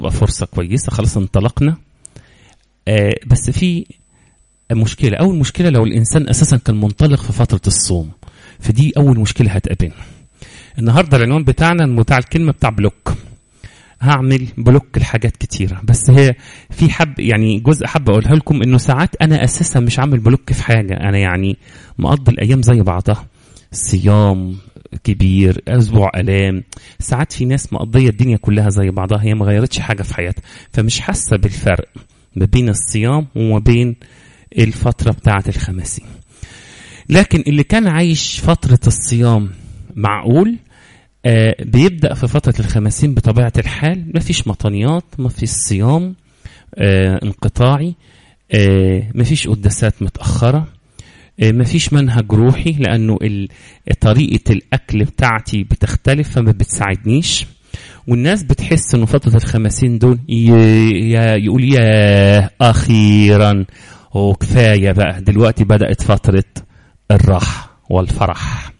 تبقى فرصة كويسة خلاص انطلقنا آه بس في مشكلة أول مشكلة لو الإنسان أساسا كان منطلق في فترة الصوم فدي أول مشكلة هتقابلنا النهاردة العنوان بتاعنا بتاع الكلمة بتاع بلوك هعمل بلوك لحاجات كتيرة بس هي في حب يعني جزء حب أقولها لكم إنه ساعات أنا أساسا مش عامل بلوك في حاجة أنا يعني مقضي الأيام زي بعضها صيام كبير اسبوع الام ساعات في ناس مقضيه الدنيا كلها زي بعضها هي ما غيرتش حاجه في حياتها فمش حاسه بالفرق ما بين الصيام وما بين الفتره بتاعه الخمسين لكن اللي كان عايش فتره الصيام معقول آه بيبدا في فتره الخمسين بطبيعه الحال ما فيش مطنيات ما فيش صيام آه انقطاعي آه ما فيش قداسات متاخره مفيش منهج روحي لانه طريقه الاكل بتاعتي بتختلف فما بتساعدنيش والناس بتحس انه فتره الخمسين دول يقول يا اخيرا وكفايه بقى دلوقتي بدات فتره الراحه والفرح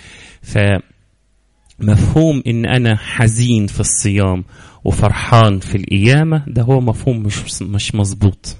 فمفهوم ان انا حزين في الصيام وفرحان في القيامه ده هو مفهوم مش مش مظبوط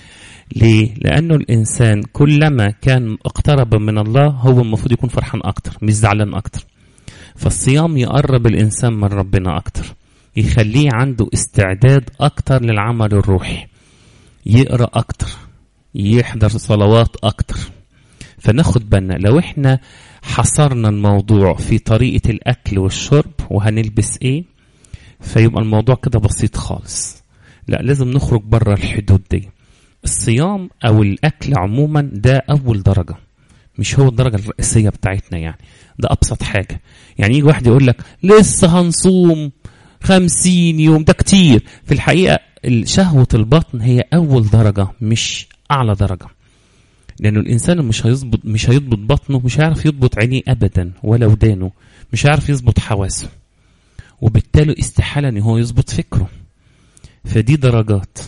ليه؟ لأنه الإنسان كلما كان اقترب من الله هو المفروض يكون فرحان أكتر مش زعلان أكتر فالصيام يقرب الإنسان من ربنا أكتر يخليه عنده استعداد أكتر للعمل الروحي يقرأ أكتر يحضر صلوات أكتر فناخد بالنا لو احنا حصرنا الموضوع في طريقة الأكل والشرب وهنلبس إيه فيبقى الموضوع كده بسيط خالص لا لازم نخرج بره الحدود دي الصيام او الاكل عموما ده اول درجه مش هو الدرجه الرئيسيه بتاعتنا يعني ده ابسط حاجه يعني يجي واحد يقول لك لسه هنصوم خمسين يوم ده كتير في الحقيقه شهوه البطن هي اول درجه مش اعلى درجه لانه الانسان مش هيظبط مش هيضبط بطنه مش هيعرف يضبط عينيه ابدا ولا ودانه مش هيعرف يظبط حواسه وبالتالي استحاله ان هو يظبط فكره فدي درجات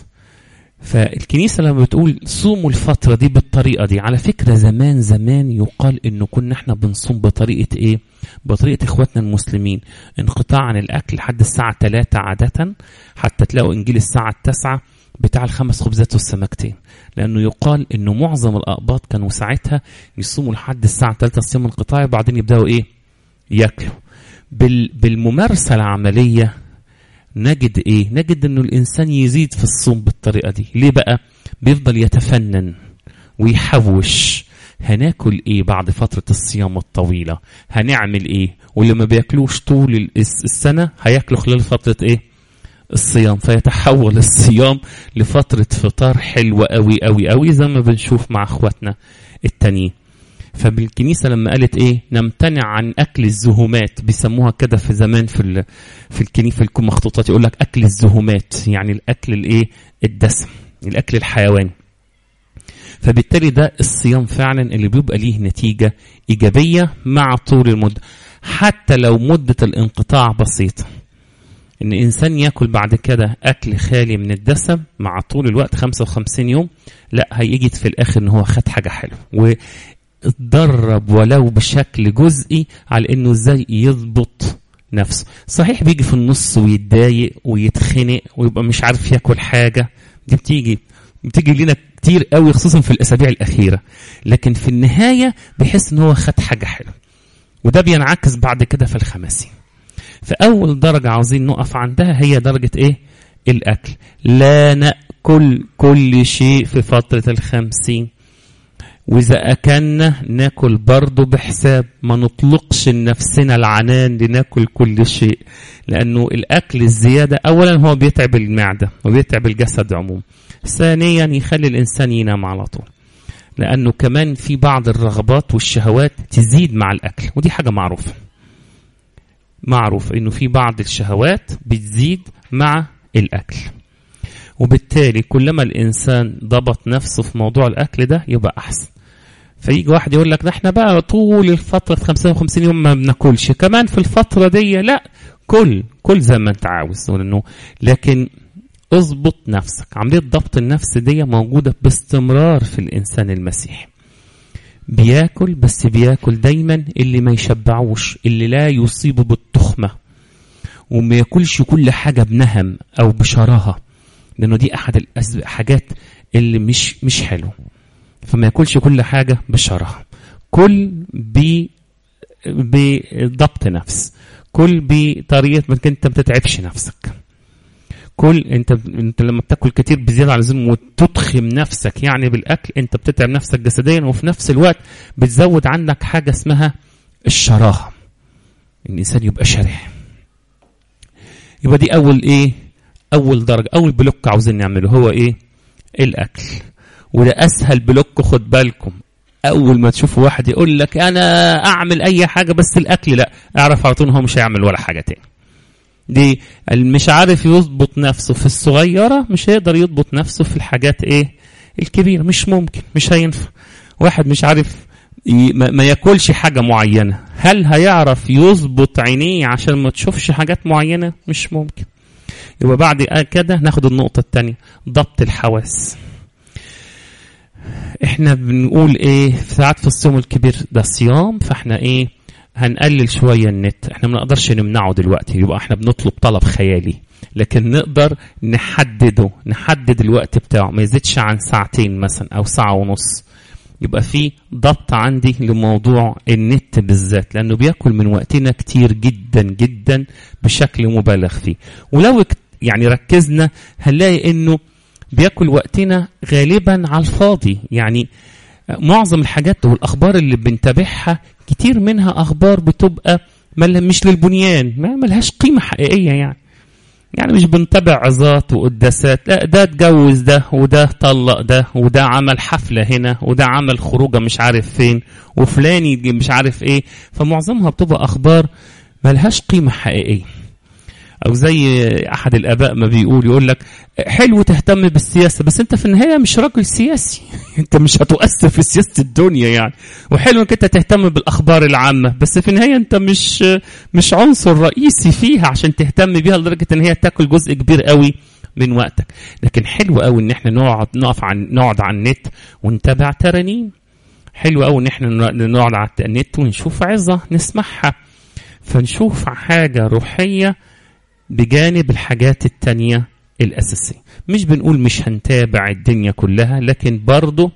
فالكنيسة لما بتقول صوموا الفترة دي بالطريقة دي على فكرة زمان زمان يقال انه كنا احنا بنصوم بطريقة ايه بطريقة اخواتنا المسلمين انقطاع عن الاكل لحد الساعة 3 عادة حتى تلاقوا انجيل الساعة 9 بتاع الخمس خبزات والسمكتين لانه يقال انه معظم الاقباط كانوا ساعتها يصوموا لحد الساعة 3 صيام انقطاعي وبعدين يبداوا ايه ياكلوا بال بالممارسة العملية نجد ايه نجد انه الانسان يزيد في الصوم بالطريقه دي ليه بقى بيفضل يتفنن ويحوش هناكل ايه بعد فتره الصيام الطويله هنعمل ايه واللي ما بياكلوش طول السنه هياكلوا خلال فتره ايه الصيام فيتحول الصيام لفتره فطار حلوه قوي قوي قوي زي ما بنشوف مع اخواتنا التانيين فبالكنيسه لما قالت ايه نمتنع عن اكل الزهومات بيسموها كده في زمان في ال في الكنيسه في المخطوطات يقول لك اكل الزهومات يعني الاكل الايه الدسم الاكل الحيواني فبالتالي ده الصيام فعلا اللي بيبقى ليه نتيجه ايجابيه مع طول المده حتى لو مده الانقطاع بسيطه ان انسان ياكل بعد كده اكل خالي من الدسم مع طول الوقت 55 يوم لا هيجي في الاخر ان هو خد حاجه حلوه اتدرب ولو بشكل جزئي على انه ازاي يضبط نفسه صحيح بيجي في النص ويتضايق ويتخنق ويبقى مش عارف ياكل حاجه دي بتيجي بتيجي لنا كتير قوي خصوصا في الاسابيع الاخيره لكن في النهايه بيحس ان هو خد حاجه حلوه وده بينعكس بعد كده في الخمسين فاول درجه عاوزين نقف عندها هي درجه ايه الاكل لا ناكل كل شيء في فتره الخمسين وإذا أكلنا ناكل برضه بحساب ما نطلقش لنفسنا العنان لناكل كل شيء لأنه الأكل الزيادة أولا هو بيتعب المعدة وبيتعب الجسد عموما ثانيا يخلي الإنسان ينام على طول لأنه كمان في بعض الرغبات والشهوات تزيد مع الأكل ودي حاجة معروفة معروف إنه في بعض الشهوات بتزيد مع الأكل وبالتالي كلما الانسان ضبط نفسه في موضوع الاكل ده يبقى احسن فيجي واحد يقول لك ده احنا بقى طول الفتره 55 يوم ما بناكلش كمان في الفتره دي لا كل كل زي ما انت عاوز لانه لكن اظبط نفسك عمليه ضبط النفس دي موجوده باستمرار في الانسان المسيحي بياكل بس بياكل دايما اللي ما يشبعوش اللي لا يصيبه بالتخمه وما ياكلش كل حاجه بنهم او بشراهه لانه دي احد الحاجات اللي مش مش حلو فما ياكلش كل حاجه بشراهه كل ب بضبط نفس كل بطريقه ما انت ما تتعبش نفسك كل انت انت لما بتاكل كتير بزياده عن اللزوم وتضخم نفسك يعني بالاكل انت بتتعب نفسك جسديا وفي نفس الوقت بتزود عندك حاجه اسمها الشراهه الانسان يبقى شره يبقى دي اول ايه اول درجه اول بلوك عاوزين نعمله هو ايه الاكل وده اسهل بلوك خد بالكم اول ما تشوفوا واحد يقول لك انا اعمل اي حاجه بس الاكل لا اعرف على طول هو مش هيعمل ولا حاجه تاني دي اللي مش عارف يضبط نفسه في الصغيره مش هيقدر يضبط نفسه في الحاجات ايه الكبيره مش ممكن مش هينفع واحد مش عارف ما ياكلش حاجه معينه هل هيعرف يظبط عينيه عشان ما تشوفش حاجات معينه مش ممكن يبقى بعد كده ناخد النقطه الثانيه ضبط الحواس احنا بنقول ايه ساعات في الصوم الكبير ده صيام فاحنا ايه هنقلل شويه النت احنا ما نقدرش نمنعه دلوقتي يبقى احنا بنطلب طلب خيالي لكن نقدر نحدده نحدد الوقت بتاعه ما يزيدش عن ساعتين مثلا او ساعه ونص يبقى في ضبط عندي لموضوع النت بالذات لانه بياكل من وقتنا كتير جدا جدا بشكل مبالغ فيه ولو يعني ركزنا هنلاقي انه بياكل وقتنا غالبا على الفاضي يعني معظم الحاجات والاخبار اللي بنتابعها كتير منها اخبار بتبقى مش للبنيان ما ملهاش قيمه حقيقيه يعني يعني مش بنتابع عظات وقداسات لا ده اتجوز ده وده طلق ده وده عمل حفلة هنا وده عمل خروجه مش عارف فين وفلان يجي مش عارف ايه فمعظمها بتبقى اخبار ملهاش قيمة حقيقية او زي احد الاباء ما بيقول يقول لك حلو تهتم بالسياسه بس انت في النهايه مش راجل سياسي انت مش هتؤثر في سياسه الدنيا يعني وحلو انك انت تهتم بالاخبار العامه بس في النهايه انت مش مش عنصر رئيسي فيها عشان تهتم بيها لدرجه ان هي تاكل جزء كبير قوي من وقتك لكن حلو قوي ان احنا نقعد نقف عن نقعد على النت ونتابع ترانيم حلو قوي ان احنا نقعد على النت ونشوف عظه نسمعها فنشوف حاجه روحيه بجانب الحاجات التانية الأساسية مش بنقول مش هنتابع الدنيا كلها لكن برضه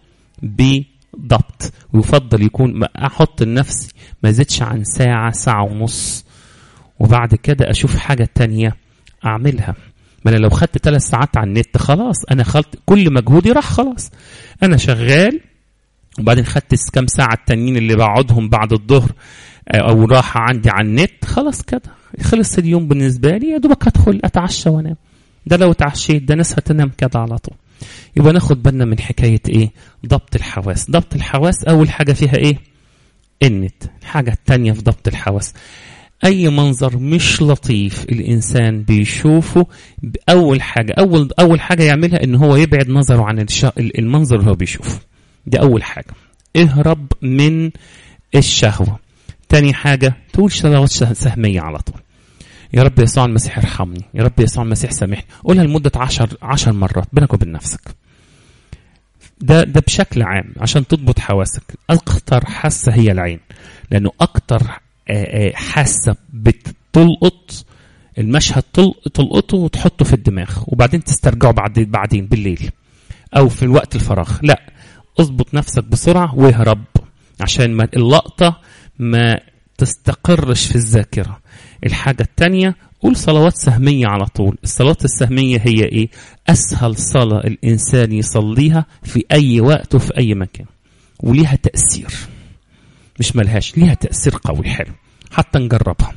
بضبط ويفضل يكون أحط لنفسي ما زدش عن ساعة ساعة ونص وبعد كده أشوف حاجة تانية أعملها ما أنا لو خدت ثلاث ساعات على النت خلاص أنا خلت كل مجهودي راح خلاص أنا شغال وبعدين خدت كام ساعة التانيين اللي بقعدهم بعد الظهر أو راحة عندي على النت خلاص كده خلص اليوم بالنسبة لي يا دوبك أدخل أتعشى وأنام ده لو اتعشيت ده ناس هتنام كده على طول يبقى ناخد بالنا من حكاية إيه ضبط الحواس ضبط الحواس أول حاجة فيها إيه النت الحاجة التانية في ضبط الحواس أي منظر مش لطيف الإنسان بيشوفه أول حاجة أول أول حاجة يعملها إن هو يبعد نظره عن المنظر اللي هو بيشوفه دي أول حاجة اهرب من الشهوة تاني حاجة تقول صلوات سهمية على طول يا رب يسوع المسيح ارحمني يا رب يسوع المسيح سامحني قولها لمدة عشر, عشر مرات بينك وبين نفسك ده ده بشكل عام عشان تضبط حواسك اكتر حاسه هي العين لانه اكتر حاسه بتلقط المشهد تلقطه وتحطه في الدماغ وبعدين تسترجعه بعد بعدين بالليل او في الوقت الفراغ لا اضبط نفسك بسرعه واهرب عشان ما اللقطه ما تستقرش في الذاكره الحاجه الثانيه قول صلوات سهمية على طول الصلاة السهمية هي إيه أسهل صلاة الإنسان يصليها في أي وقت وفي أي مكان وليها تأثير مش ملهاش ليها تأثير قوي حلو حتى نجربها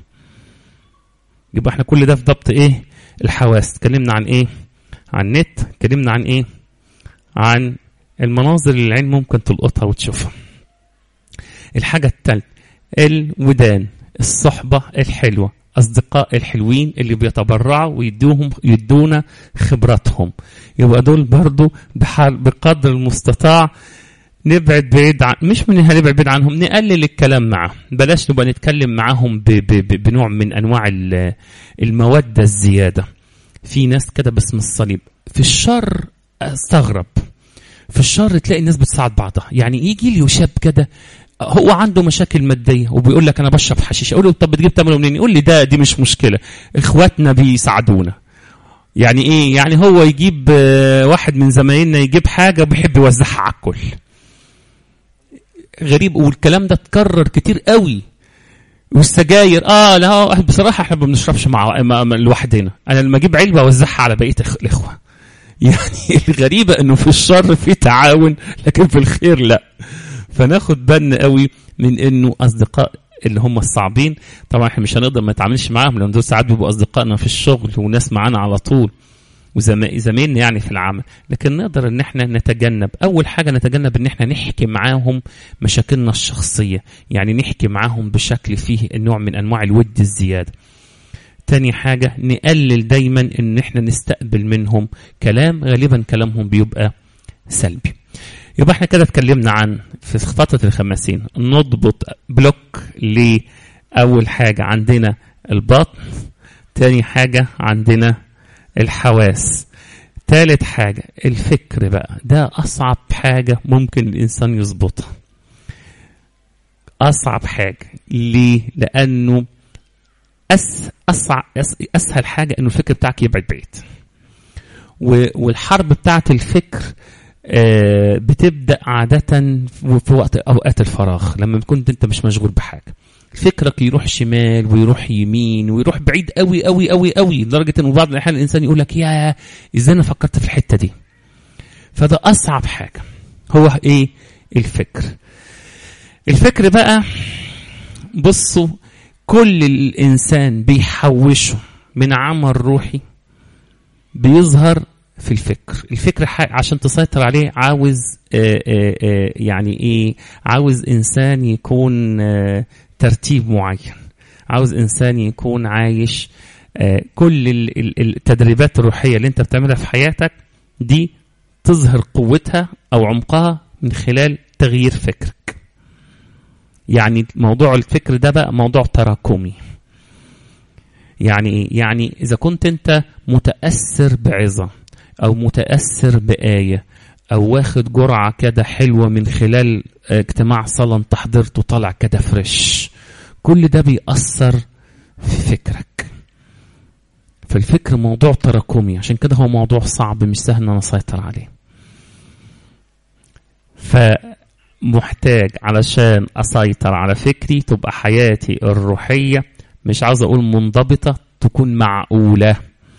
يبقى احنا كل ده في ضبط ايه الحواس اتكلمنا عن ايه عن النت اتكلمنا عن ايه عن المناظر اللي العين ممكن تلقطها وتشوفها الحاجة الثالثة الودان الصحبة الحلوة أصدقاء الحلوين اللي بيتبرعوا ويدوهم يدونا خبراتهم يبقى دول برضو بحال بقدر المستطاع نبعد بعيد عن مش من هنبعد بعيد عنهم نقلل الكلام معهم بلاش نبقى نتكلم معاهم ب... ب... بنوع من انواع الموده الزياده في ناس كده باسم الصليب في الشر استغرب في الشر تلاقي الناس بتساعد بعضها يعني يجي لي شاب كده هو عنده مشاكل ماديه وبيقول لك انا بشرب حشيش اقول له طب بتجيب ثمنه منين يقول لي ده دي مش مشكله اخواتنا بيساعدونا يعني ايه يعني هو يجيب واحد من زمايلنا يجيب حاجه وبيحب يوزعها على الكل غريب والكلام ده اتكرر كتير قوي والسجاير اه لا بصراحه احنا ما بنشربش مع لوحدنا انا لما اجيب علبه اوزعها على بقيه الاخوه يعني الغريبه انه في الشر في تعاون لكن في الخير لا فناخد بالنا قوي من انه اصدقاء اللي هم الصعبين طبعا احنا مش هنقدر ما نتعاملش معاهم لان دول ساعات بيبقوا اصدقائنا في الشغل وناس معانا على طول وزمايلنا يعني في العمل لكن نقدر ان احنا نتجنب اول حاجه نتجنب ان احنا نحكي معاهم مشاكلنا الشخصيه يعني نحكي معاهم بشكل فيه نوع من انواع الود الزياده تاني حاجة نقلل دايما ان احنا نستقبل منهم كلام غالبا كلامهم بيبقى سلبي يبقى احنا كده اتكلمنا عن في فترة الخمسين نضبط بلوك لأول حاجة عندنا البطن تاني حاجة عندنا الحواس تالت حاجة الفكر بقى ده أصعب حاجة ممكن الإنسان يظبطها أصعب حاجة ليه؟ لأنه أس أصع أس أسهل حاجة إنه الفكر بتاعك يبعد بعيد والحرب بتاعت الفكر آه بتبدأ عادة في وقت أوقات الفراغ لما بتكون أنت مش مشغول بحاجة فكرك يروح شمال ويروح يمين ويروح بعيد قوي قوي قوي قوي لدرجه انه بعض الاحيان الانسان يقول لك يا ازاي انا فكرت في الحته دي فده اصعب حاجه هو ايه الفكر الفكر بقى بصوا كل الانسان بيحوشه من عمل روحي بيظهر في الفكر الفكر عشان تسيطر عليه عاوز آآ آآ يعني ايه عاوز انسان يكون ترتيب معين عاوز انسان يكون عايش آه كل التدريبات الروحيه اللي انت بتعملها في حياتك دي تظهر قوتها او عمقها من خلال تغيير فكرك يعني موضوع الفكر ده بقى موضوع تراكمي يعني ايه يعني اذا كنت انت متاثر بعظه او متاثر بايه او واخد جرعه كده حلوه من خلال اجتماع صلاه انت حضرته طالع كده فريش كل ده بيأثر في فكرك فالفكر موضوع تراكمي عشان كده هو موضوع صعب مش سهل ان انا اسيطر عليه فمحتاج علشان اسيطر على فكري تبقى حياتي الروحيه مش عاوز اقول منضبطه تكون معقوله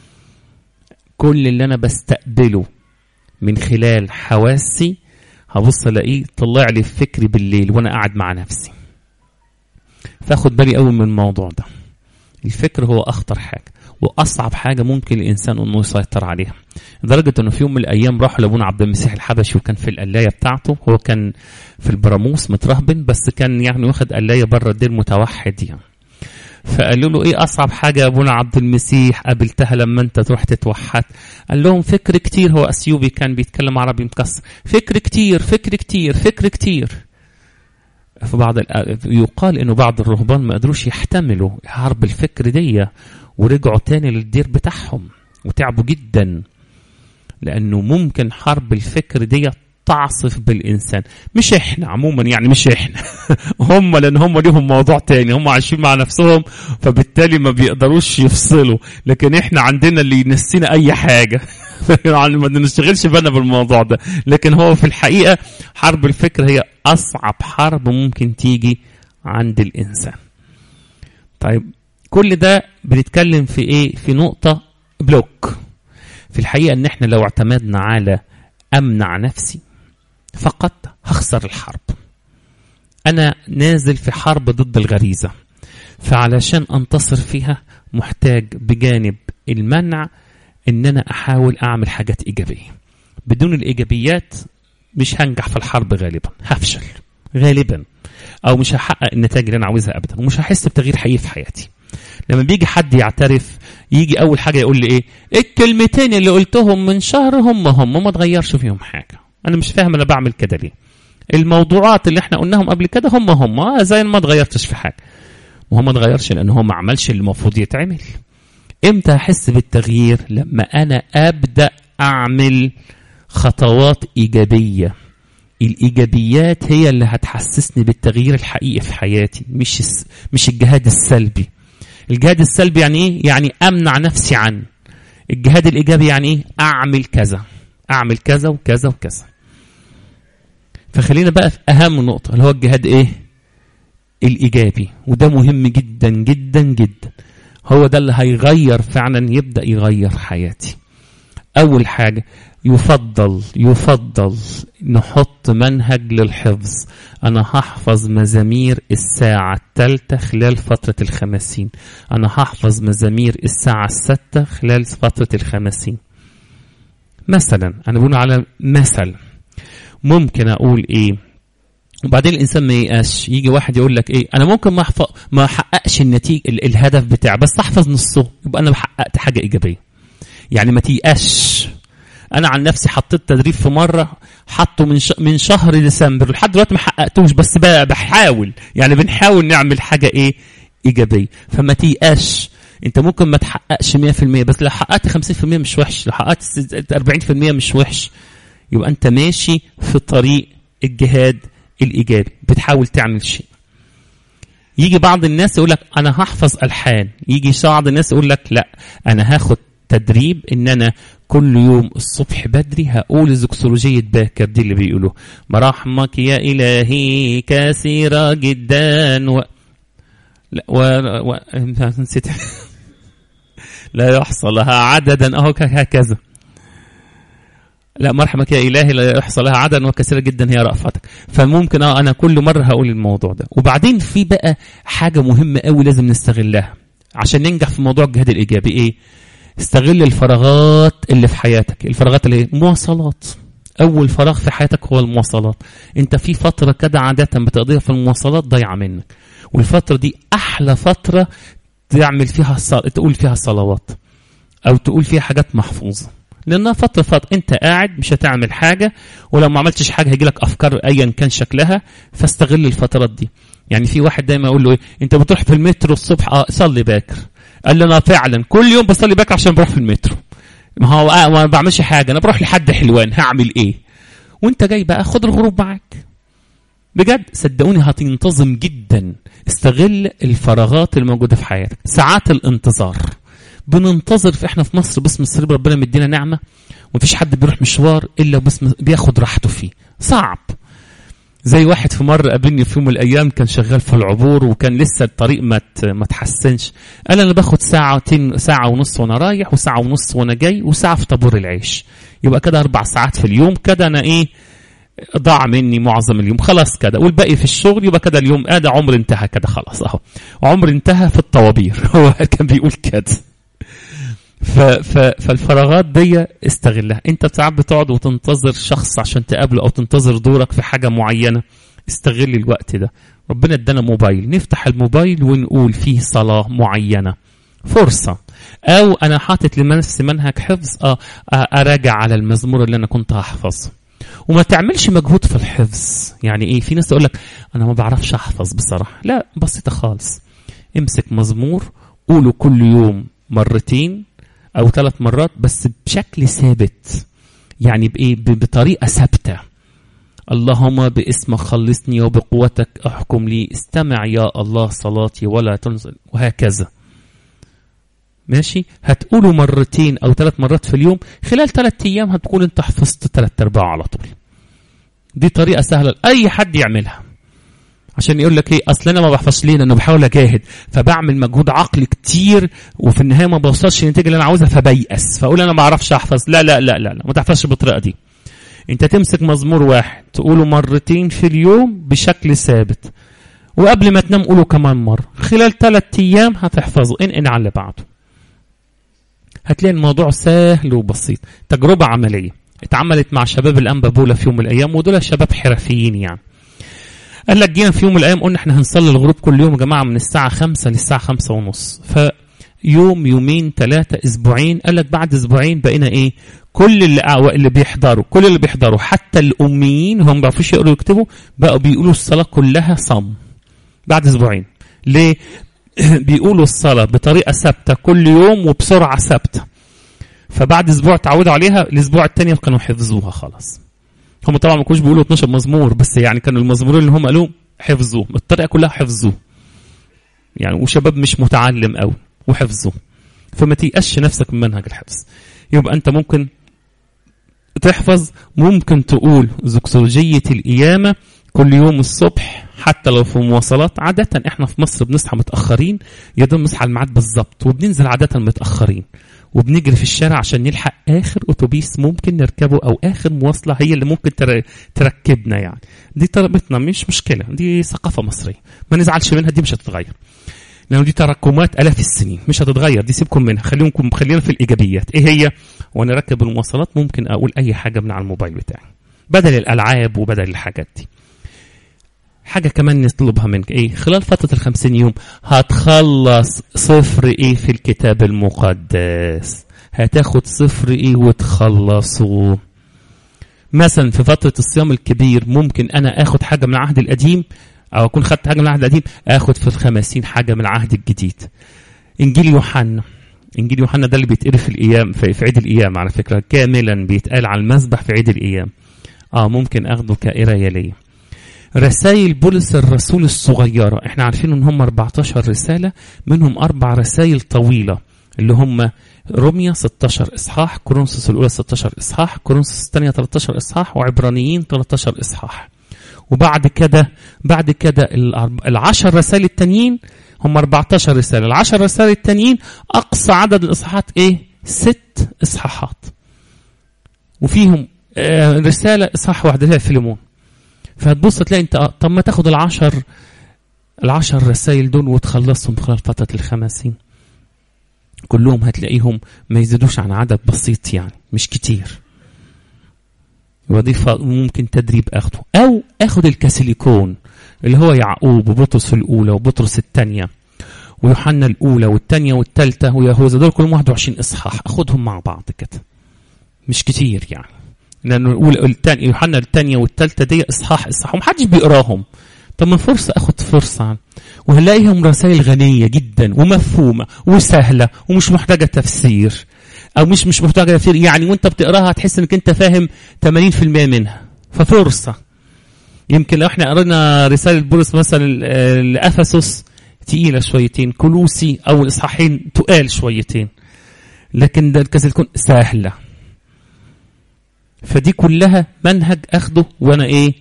كل اللي انا بستقبله من خلال حواسي هبص الاقيه طلع لي في فكري بالليل وانا قاعد مع نفسي فاخد بالي قوي من الموضوع ده الفكر هو اخطر حاجه واصعب حاجه ممكن الانسان انه يسيطر عليها لدرجه انه في يوم من الايام راح لابونا عبد المسيح الحبشي وكان في القلايه بتاعته هو كان في البراموس مترهبن بس كان يعني واخد قلايه بره الدير متوحد يعني فقالوا له ايه اصعب حاجه يا ابونا عبد المسيح قابلتها لما انت تروح تتوحد قال لهم فكر كتير هو اثيوبي كان بيتكلم عربي مكسر فكر كتير فكر كتير فكر كتير في بعض يقال انه بعض الرهبان ما قدروش يحتملوا حرب الفكر دي ورجعوا تاني للدير بتاعهم وتعبوا جدا لانه ممكن حرب الفكر دي تعصف بالانسان مش احنا عموما يعني مش احنا هم لان هم ليهم موضوع تاني هم عايشين مع نفسهم فبالتالي ما بيقدروش يفصلوا لكن احنا عندنا اللي ينسينا اي حاجه يعني ما نشتغلش بالنا بالموضوع ده لكن هو في الحقيقه حرب الفكر هي اصعب حرب ممكن تيجي عند الانسان طيب كل ده بنتكلم في ايه في نقطه بلوك في الحقيقه ان احنا لو اعتمدنا على امنع نفسي فقط هخسر الحرب انا نازل في حرب ضد الغريزه فعلشان انتصر فيها محتاج بجانب المنع ان انا احاول اعمل حاجات ايجابيه بدون الايجابيات مش هنجح في الحرب غالبا هفشل غالبا او مش هحقق النتائج اللي انا عاوزها ابدا ومش هحس بتغيير حقيقي في حياتي لما بيجي حد يعترف يجي اول حاجه يقول لي ايه الكلمتين اللي قلتهم من شهر هم هم ما اتغيرش فيهم حاجه انا مش فاهم انا بعمل كده ليه الموضوعات اللي احنا قلناهم قبل كده هم هم زي ما اتغيرتش في حاجه وهو ما اتغيرش لان هو ما عملش اللي المفروض يتعمل امتى احس بالتغيير لما انا ابدا اعمل خطوات ايجابيه الايجابيات هي اللي هتحسسني بالتغيير الحقيقي في حياتي مش الس... مش الجهاد السلبي الجهاد السلبي يعني ايه يعني امنع نفسي عنه الجهاد الايجابي يعني ايه اعمل كذا اعمل كذا وكذا وكذا فخلينا بقى في اهم نقطه اللي هو الجهاد ايه الايجابي وده مهم جدا جدا جدا هو ده اللي هيغير فعلا يبدا يغير حياتي اول حاجه يفضل يفضل نحط منهج للحفظ انا هحفظ مزامير الساعة الثالثة خلال فترة الخمسين انا هحفظ مزامير الساعة الستة خلال فترة الخمسين مثلا انا بقول على مثل ممكن اقول ايه وبعدين الانسان ما ييأسش يجي واحد يقول لك ايه انا ممكن ما أحفظ ما احققش النتيجه الهدف بتاعي بس احفظ نصه يبقى انا حققت حاجه ايجابيه يعني ما تيأسش انا عن نفسي حطيت تدريب في مره حطه من ش... من شهر ديسمبر لحد دلوقتي ما حققتوش بس ب... بحاول يعني بنحاول نعمل حاجه ايه ايجابيه فما تيأسش انت ممكن ما تحققش 100% بس لو حققت 50% مش وحش لو حققت 40% مش وحش يبقى انت ماشي في طريق الجهاد الايجابي بتحاول تعمل شيء يجي بعض الناس يقول لك انا هحفظ الحان يجي بعض الناس يقول لك لا انا هاخد تدريب ان انا كل يوم الصبح بدري هقول زكسولوجية باكر دي اللي بيقولوا مراحمك يا إلهي كثيرة جدا و... لا و... و... نسيت لا يحصى لها عددا أهو هكذا لا مرحمك يا إلهي لا يحصى لها عددا وكثيرة جدا هي رأفتك فممكن اه أنا كل مرة هقول الموضوع ده وبعدين في بقى حاجة مهمة قوي لازم نستغلها عشان ننجح في موضوع الجهاد الإيجابي إيه استغل الفراغات اللي في حياتك الفراغات اللي هي مواصلات اول فراغ في حياتك هو المواصلات انت في فتره كده عاده بتقضيها في المواصلات ضايعه منك والفتره دي احلى فتره تعمل فيها الصل... تقول فيها صلوات او تقول فيها حاجات محفوظه لانها فتره فتره انت قاعد مش هتعمل حاجه ولو ما عملتش حاجه هيجي لك افكار ايا كان شكلها فاستغل الفترات دي يعني في واحد دايما يقول له ايه انت بتروح في المترو الصبح اه صلي باكر قال لي انا فعلا كل يوم بصلي باكر عشان بروح في المترو ما هو آه ما بعملش حاجه انا بروح لحد حلوان هعمل ايه وانت جاي بقى خد الغروب معاك بجد صدقوني هتنتظم جدا استغل الفراغات الموجوده في حياتك ساعات الانتظار بننتظر في احنا في مصر باسم السرير ربنا مدينا نعمه ومفيش حد بيروح مشوار الا باسم بياخد راحته فيه صعب زي واحد في مره قابلني في يوم من الايام كان شغال في العبور وكان لسه الطريق ما ما تحسنش قال انا باخد ساعتين ساعه ونص وانا رايح وساعه ونص وانا جاي وساعه في طابور العيش يبقى كده اربع ساعات في اليوم كده انا ايه ضاع مني معظم اليوم خلاص كده والباقي في الشغل يبقى كده اليوم اه ده عمر انتهى كده خلاص اهو عمر انتهى في الطوابير هو كان بيقول كده ف ف فالفراغات دي استغلها انت ساعات بتقعد وتنتظر شخص عشان تقابله او تنتظر دورك في حاجه معينه استغل الوقت ده ربنا ادانا موبايل نفتح الموبايل ونقول فيه صلاه معينه فرصه او انا حاطط لنفسي منهج حفظ اه اراجع على المزمور اللي انا كنت هحفظه وما تعملش مجهود في الحفظ يعني ايه في ناس تقول لك انا ما بعرفش احفظ بصراحه لا بسيطه خالص امسك مزمور قوله كل يوم مرتين او ثلاث مرات بس بشكل ثابت يعني بايه بطريقه ثابته اللهم باسمك خلصني وبقوتك احكم لي استمع يا الله صلاتي ولا تنزل وهكذا ماشي هتقوله مرتين او ثلاث مرات في اليوم خلال ثلاث ايام هتكون انت حفظت ثلاث ارباع على طول دي طريقه سهله اي حد يعملها عشان يقول لك ايه اصل انا ما بحفظش ليه لانه بحاول اجاهد فبعمل مجهود عقلي كتير وفي النهايه ما بوصلش النتيجه اللي انا عاوزها فبيأس فاقول انا ما اعرفش احفظ لا لا لا لا, لا. ما تحفظش بالطريقه دي انت تمسك مزمور واحد تقوله مرتين في اليوم بشكل ثابت وقبل ما تنام قوله كمان مره خلال ثلاث ايام هتحفظه انقل على اللي بعده هتلاقي الموضوع سهل وبسيط تجربه عمليه اتعملت مع شباب الانبابوله في يوم من الايام ودول شباب حرفيين يعني قال لك جينا في يوم من الايام قلنا احنا هنصلي الغروب كل يوم يا جماعه من الساعه 5 للساعه 5 ونص فيوم يومين ثلاثه اسبوعين قال لك بعد اسبوعين بقينا ايه كل اللي اللي بيحضروا كل اللي بيحضروا حتى الاميين هم ما بيعرفوش يقروا ويكتبوا بقوا بيقولوا الصلاه كلها صم بعد اسبوعين ليه بيقولوا الصلاه بطريقه ثابته كل يوم وبسرعه ثابته فبعد اسبوع تعودوا عليها الاسبوع الثاني كانوا حفظوها خلاص هم طبعا ما كانوش بيقولوا 12 مزمور بس يعني كانوا المزمورين اللي هم قالوا حفظوه الطريقه كلها حفظوه يعني وشباب مش متعلم قوي وحفظوه فما تيأسش نفسك من منهج الحفظ يبقى انت ممكن تحفظ ممكن تقول زكسولوجية القيامة كل يوم الصبح حتى لو في مواصلات عادة احنا في مصر بنصحى متأخرين يا دوب نصحى الميعاد بالظبط وبننزل عادة متأخرين وبنجري في الشارع عشان نلحق اخر اتوبيس ممكن نركبه او اخر مواصله هي اللي ممكن تركبنا يعني دي طلبتنا مش مشكله دي ثقافه مصريه ما نزعلش منها دي مش هتتغير لأنه دي تراكمات آلاف السنين مش هتتغير دي سيبكم منها خليكم خلينا في الإيجابيات إيه هي وأنا راكب المواصلات ممكن أقول أي حاجة من على الموبايل بتاعي بدل الألعاب وبدل الحاجات دي حاجة كمان نطلبها منك إيه خلال فترة الخمسين يوم هتخلص صفر إيه في الكتاب المقدس هتاخد صفر إيه وتخلصه مثلا في فترة الصيام الكبير ممكن أنا آخد حاجة من العهد القديم او اكون خدت حاجه من العهد القديم اخد في الخمسين حاجه من العهد الجديد انجيل يوحنا انجيل يوحنا ده اللي بيتقري في الايام في, في عيد الايام على فكره كاملا بيتقال على المسبح في عيد الايام اه ممكن اخده كقرايه ليا رسائل بولس الرسول الصغيره احنا عارفين ان هم 14 رساله منهم اربع رسائل طويله اللي هم روميا 16 اصحاح كورنثوس الاولى 16 اصحاح كورنثوس الثانيه 13 اصحاح وعبرانيين 13 اصحاح وبعد كده بعد كده العشر رسائل التانيين هم 14 رسالة العشر رسائل التانيين أقصى عدد الإصحاحات إيه؟ ست إصحاحات وفيهم رسالة إصحاح واحدة اللي هي فيلمون فهتبص تلاقي أنت طب ما تاخد العشر العشر رسائل دول وتخلصهم خلال فترة الخمسين كلهم هتلاقيهم ما يزيدوش عن عدد بسيط يعني مش كتير ودي ممكن تدريب اخده او اخد الكاسيليكون اللي هو يعقوب وبطرس الاولى وبطرس الثانيه ويوحنا الاولى والثانيه والثالثه ويهوذا دول كلهم 21 اصحاح اخدهم مع بعض كده مش كتير يعني لانه الاولى الثانيه يوحنا الثانيه والثالثه دي اصحاح اصحاح ومحدش بيقراهم طب ما فرصه اخد فرصه وهنلاقيهم رسائل غنيه جدا ومفهومه وسهله ومش محتاجه تفسير او مش مش محتاجه تفسير يعني وانت بتقراها هتحس انك انت فاهم 80% منها ففرصه يمكن لو احنا قرينا رساله بولس مثلا لافسس تقيله شويتين كلوسي او الاصحاحين تقال شويتين لكن ده الكاس تكون سهله فدي كلها منهج اخده وانا ايه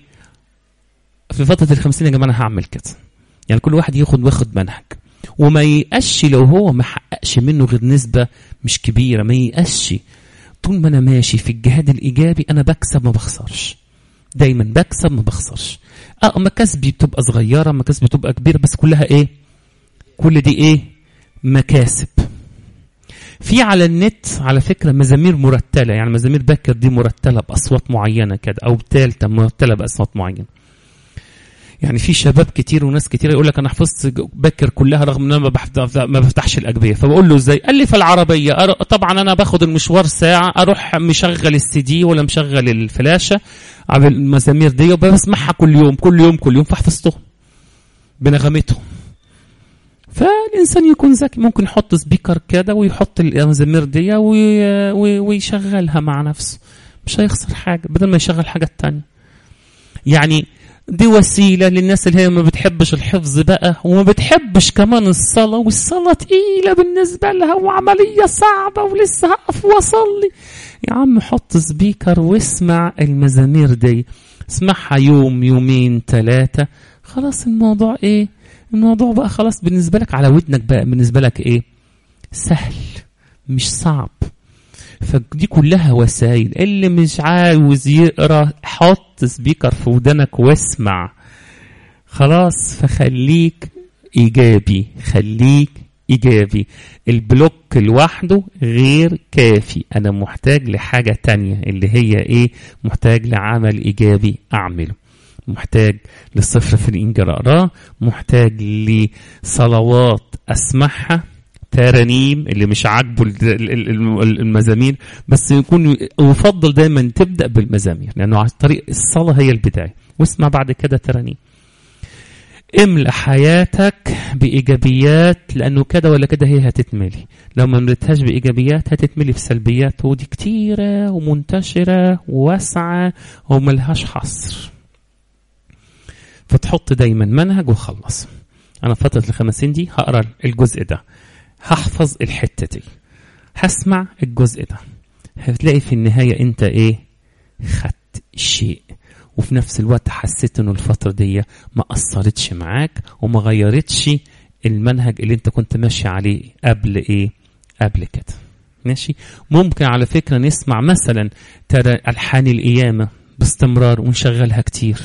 في فتره الخمسين يا جماعه انا هعمل كده يعني كل واحد ياخد واخد منهج وما ييأسش لو هو ما حققش منه غير نسبة مش كبيرة ما ييأسش طول ما أنا ماشي في الجهاد الإيجابي أنا بكسب ما بخسرش دايما بكسب ما بخسرش اه مكاسبي بتبقى صغيرة مكاسبي بتبقى كبيرة بس كلها ايه كل دي ايه مكاسب في على النت على فكرة مزامير مرتلة يعني مزامير بكر دي مرتلة بأصوات معينة كده أو تالتة مرتلة بأصوات معينة يعني في شباب كتير وناس كتير يقول لك انا حفظت بكر كلها رغم ان انا ما بفتحش الاجبيه فبقول له ازاي؟ قال لي في العربيه طبعا انا باخد المشوار ساعه اروح مشغل السي دي ولا مشغل الفلاشه على المزامير دي وبسمعها كل يوم كل يوم كل يوم فحفظتهم بنغمتهم فالانسان يكون ذكي ممكن يحط سبيكر كده ويحط المزامير دي ويشغلها مع نفسه مش هيخسر حاجه بدل ما يشغل حاجه تانية يعني دي وسيله للناس اللي هي ما بتحبش الحفظ بقى وما بتحبش كمان الصلاه والصلاه تقيله بالنسبه لها وعمليه صعبه ولسه هقف واصلي يا عم حط سبيكر واسمع المزامير دي اسمعها يوم يومين ثلاثه خلاص الموضوع ايه الموضوع بقى خلاص بالنسبه لك على ودنك بقى بالنسبه لك ايه سهل مش صعب فدي كلها وسائل اللي مش عاوز يقرا حط سبيكر في ودنك واسمع خلاص فخليك ايجابي خليك ايجابي البلوك لوحده غير كافي انا محتاج لحاجه تانية اللي هي ايه محتاج لعمل ايجابي اعمله محتاج للصفر في الانجيل اقراه محتاج لصلوات اسمعها ترانيم اللي مش عاجبه المزامير بس يكون يفضل دايما تبدا بالمزامير لانه على طريق الصلاه هي البدايه واسمع بعد كده ترانيم املأ حياتك بإيجابيات لأنه كده ولا كده هي هتتملي لو ما ملتهاش بإيجابيات هتتملي بسلبيات ودي كتيرة ومنتشرة وواسعة وملهاش حصر فتحط دايما منهج وخلص أنا فترة الخمسين دي هقرأ الجزء ده هحفظ الحتة دي هسمع الجزء ده هتلاقي في النهاية أنت إيه خدت شيء وفي نفس الوقت حسيت انه الفتره دي ما اثرتش معاك وما غيرتش المنهج اللي انت كنت ماشي عليه قبل ايه قبل كده ماشي ممكن على فكره نسمع مثلا ترى الحان القيامه باستمرار ونشغلها كتير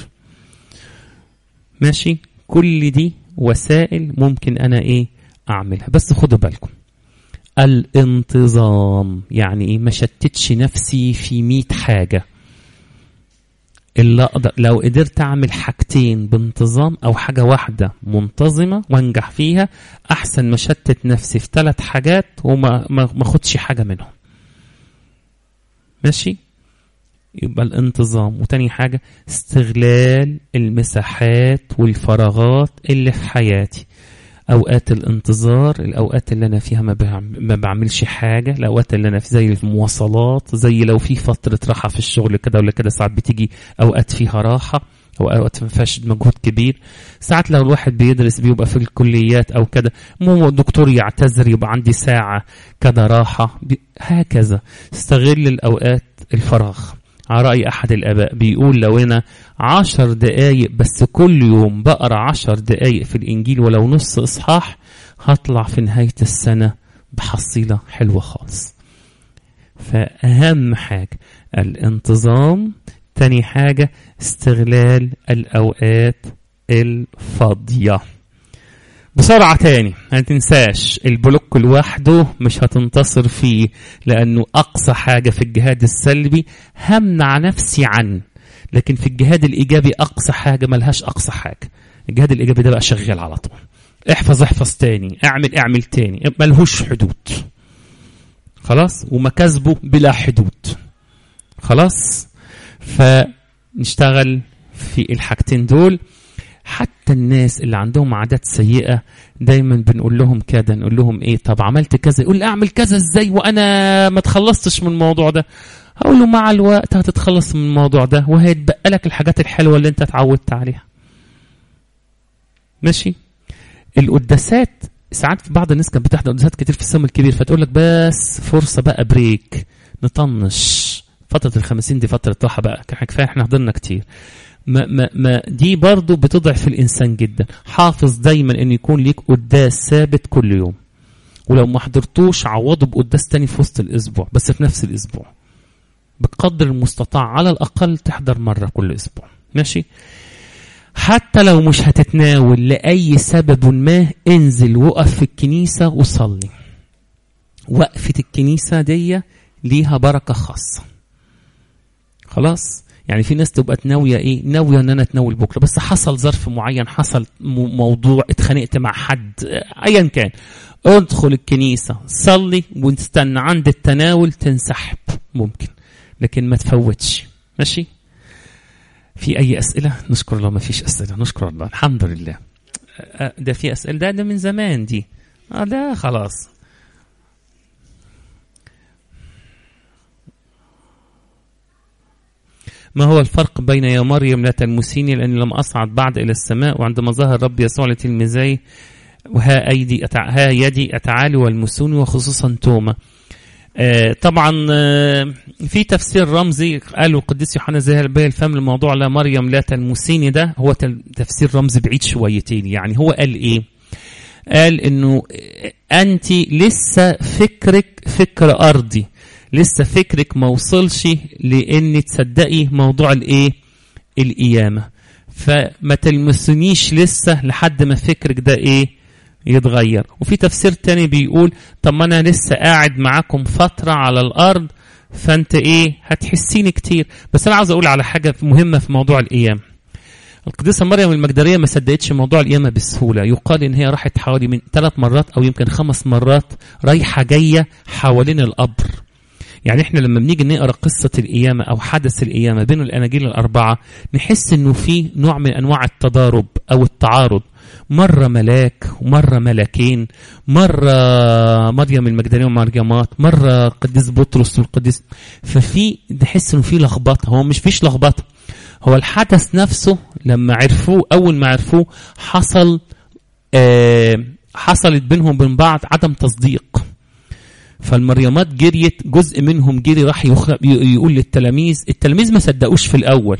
ماشي كل دي وسائل ممكن انا ايه اعملها بس خدوا بالكم الانتظام يعني ايه ما شتتش نفسي في مئة حاجه اللي اقدر لو قدرت اعمل حاجتين بانتظام او حاجه واحده منتظمه وانجح فيها احسن ما شتت نفسي في ثلاث حاجات وما ما ما اخدش حاجه منهم ماشي يبقى الانتظام وتاني حاجه استغلال المساحات والفراغات اللي في حياتي اوقات الانتظار الاوقات اللي انا فيها ما, بعمل ما بعملش حاجه الاوقات اللي انا في زي المواصلات زي لو في فتره راحه في الشغل كده ولا كده ساعات بتيجي اوقات فيها راحه او اوقات ما فيهاش مجهود كبير ساعات لو الواحد بيدرس بيبقى في الكليات او كده مو دكتور يعتذر يبقى عندي ساعه كده راحه هكذا استغل الاوقات الفراغ على رأي أحد الآباء بيقول لو أنا عشر دقايق بس كل يوم بقرأ عشر دقايق في الإنجيل ولو نص إصحاح هطلع في نهاية السنة بحصيلة حلوة خالص فأهم حاجة الانتظام تاني حاجة استغلال الأوقات الفاضية بسرعة تاني ما تنساش البلوك لوحده مش هتنتصر فيه لأنه أقصى حاجة في الجهاد السلبي همنع نفسي عنه لكن في الجهاد الإيجابي أقصى حاجة ملهاش أقصى حاجة الجهاد الإيجابي ده بقى شغال على طول احفظ احفظ تاني اعمل اعمل تاني ملهوش حدود خلاص ومكاسبه بلا حدود خلاص فنشتغل في الحاجتين دول حتى الناس اللي عندهم عادات سيئة دايما بنقول لهم كده نقول لهم ايه طب عملت كذا يقول لي اعمل كذا ازاي وانا ما تخلصتش من الموضوع ده هقول له مع الوقت هتتخلص من الموضوع ده وهيتبقى لك الحاجات الحلوة اللي انت اتعودت عليها ماشي القداسات ساعات في بعض الناس كانت بتحضر قداسات كتير في السم الكبير فتقول لك بس فرصة بقى بريك نطنش فترة الخمسين دي فترة راحة بقى كفاية احنا حضرنا كتير ما, ما, ما دي برضو بتضعف الإنسان جدا حافظ دايما أن يكون ليك قداس ثابت كل يوم ولو ما حضرتوش عوضه بقداس تاني في وسط الأسبوع بس في نفس الأسبوع بقدر المستطاع على الأقل تحضر مرة كل أسبوع ماشي حتى لو مش هتتناول لأي سبب ما انزل وقف في الكنيسة وصلي وقفة الكنيسة دي ليها بركة خاصة خلاص يعني في ناس تبقى ناويه ايه ناويه ان انا اتناول بكره بس حصل ظرف معين حصل موضوع اتخانقت مع حد ايا كان ادخل الكنيسه صلي واستنى عند التناول تنسحب ممكن لكن ما تفوتش ماشي في اي اسئله نشكر الله ما فيش اسئله نشكر الله الحمد لله ده في اسئله ده ده من زمان دي اه ده خلاص ما هو الفرق بين يا مريم لا تلمسيني لأني لم أصعد بعد إلى السماء وعندما ظهر الرب يسوع لتلميذي وها أيدي أتع... ها يدي أتعالي والمسوني وخصوصا توما آه طبعا آه في تفسير رمزي قالوا القديس يوحنا زاهر به الفم الموضوع لا مريم لا تلمسيني ده هو تفسير رمزي بعيد شويتين يعني هو قال ايه قال انه انت لسه فكرك فكر ارضي لسه فكرك ما وصلش لان تصدقي موضوع الايه القيامه فما تلمسنيش لسه لحد ما فكرك ده ايه يتغير وفي تفسير تاني بيقول طب ما انا لسه قاعد معاكم فتره على الارض فانت ايه هتحسيني كتير بس انا عاوز اقول على حاجه مهمه في موضوع القيامه القديسة مريم المجدرية ما صدقتش موضوع القيامة بسهولة يقال إن هي راحت حوالي من ثلاث مرات أو يمكن خمس مرات رايحة جاية حوالين القبر يعني احنا لما بنيجي نقرا قصه القيامه او حدث القيامه بين الاناجيل الاربعه نحس انه في نوع من انواع التضارب او التعارض مرة ملاك ومرة ملاكين مرة مريم المجدلية ومريمات مرة قديس بطرس والقديس ففي نحس انه في لخبطة هو مش فيش لخبطة هو الحدث نفسه لما عرفوه اول ما عرفوه حصل آه حصلت بينهم وبين بعض عدم تصديق فالمريمات جريت جزء منهم جري راح يقول للتلاميذ التلاميذ ما صدقوش في الاول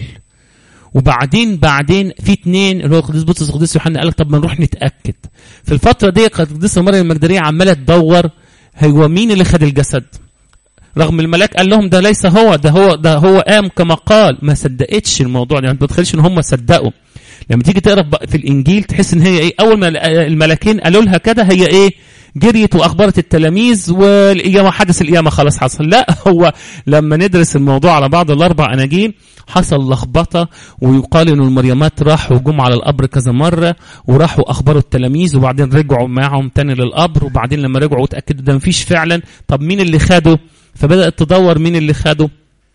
وبعدين بعدين في اثنين اللي هو القديس بطرس والقديس يوحنا قال لك طب ما نروح نتاكد في الفتره دي كانت القديسه مريم المجدليه عماله تدور هو مين اللي خد الجسد رغم الملاك قال لهم ده ليس هو ده هو ده هو قام كما قال ما صدقتش الموضوع يعني ما تتخيلش ان هم صدقوا لما تيجي تقرا في الانجيل تحس ان هي ايه اول ما الملاكين قالوا لها كده هي ايه جريت واخبرت التلاميذ والقيامه حدث القيامه خلاص حصل لا هو لما ندرس الموضوع على بعض الاربع اناجيل حصل لخبطه ويقال ان المريمات راحوا جم على القبر كذا مره وراحوا اخبروا التلاميذ وبعدين رجعوا معهم تاني للقبر وبعدين لما رجعوا اتاكدوا ده مفيش فعلا طب مين اللي خده فبدات تدور مين اللي خده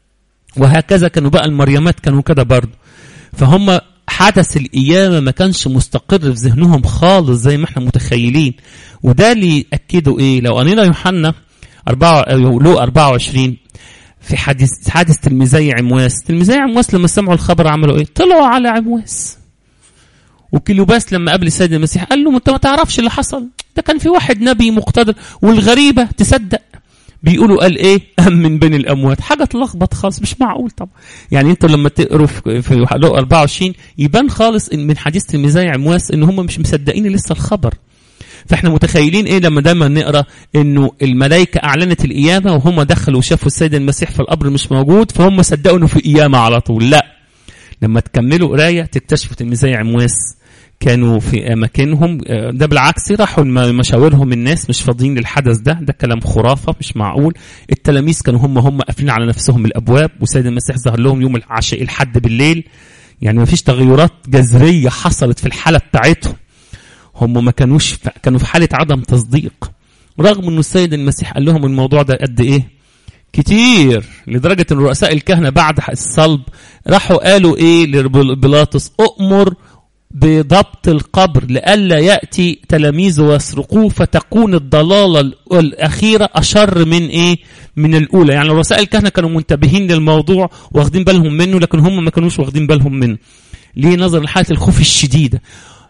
وهكذا كانوا بقى المريمات كانوا كده برضه فهم حدث القيامة ما كانش مستقر في ذهنهم خالص زي ما احنا متخيلين وده اللي أكدوا إيه لو قرينا يوحنا 4 لو 24 في حادث حادث تلميذي عمواس تلميذي عمواس لما سمعوا الخبر عملوا ايه طلعوا على عمواس وكيلوباس لما قابل السيد المسيح قال له انت ما تعرفش اللي حصل ده كان في واحد نبي مقتدر والغريبه تصدق بيقولوا قال ايه أم من بين الاموات حاجه تلخبط خالص مش معقول طبعا يعني انتوا لما تقروا في 24 يبان خالص ان من حديث تلميذي عمواس ان هم مش مصدقين لسه الخبر فاحنا متخيلين ايه لما دايما نقرا انه الملائكه اعلنت القيامه وهم دخلوا وشافوا السيد المسيح في القبر مش موجود فهم صدقوا انه في قيامه على طول لا لما تكملوا قرايه تكتشفوا تلميذي عمواس كانوا في اماكنهم ده بالعكس راحوا مشاورهم الناس مش فاضيين للحدث ده ده كلام خرافه مش معقول التلاميذ كانوا هم هم قافلين على نفسهم الابواب والسيد المسيح ظهر لهم يوم العشاء الحد بالليل يعني ما فيش تغيرات جذريه حصلت في الحاله بتاعتهم هم ما كانوش كانوا في حاله عدم تصديق رغم انه السيد المسيح قال لهم الموضوع ده قد ايه كتير لدرجة ان رؤساء الكهنة بعد الصلب راحوا قالوا ايه لبيلاطس اؤمر بضبط القبر لئلا يأتي تلاميذه ويسرقوه فتكون الضلالة الأخيرة أشر من إيه؟ من الأولى يعني رؤساء الكهنة كانوا منتبهين للموضوع واخدين بالهم منه لكن هم ما كانوش واخدين بالهم منه ليه نظر لحالة الخوف الشديدة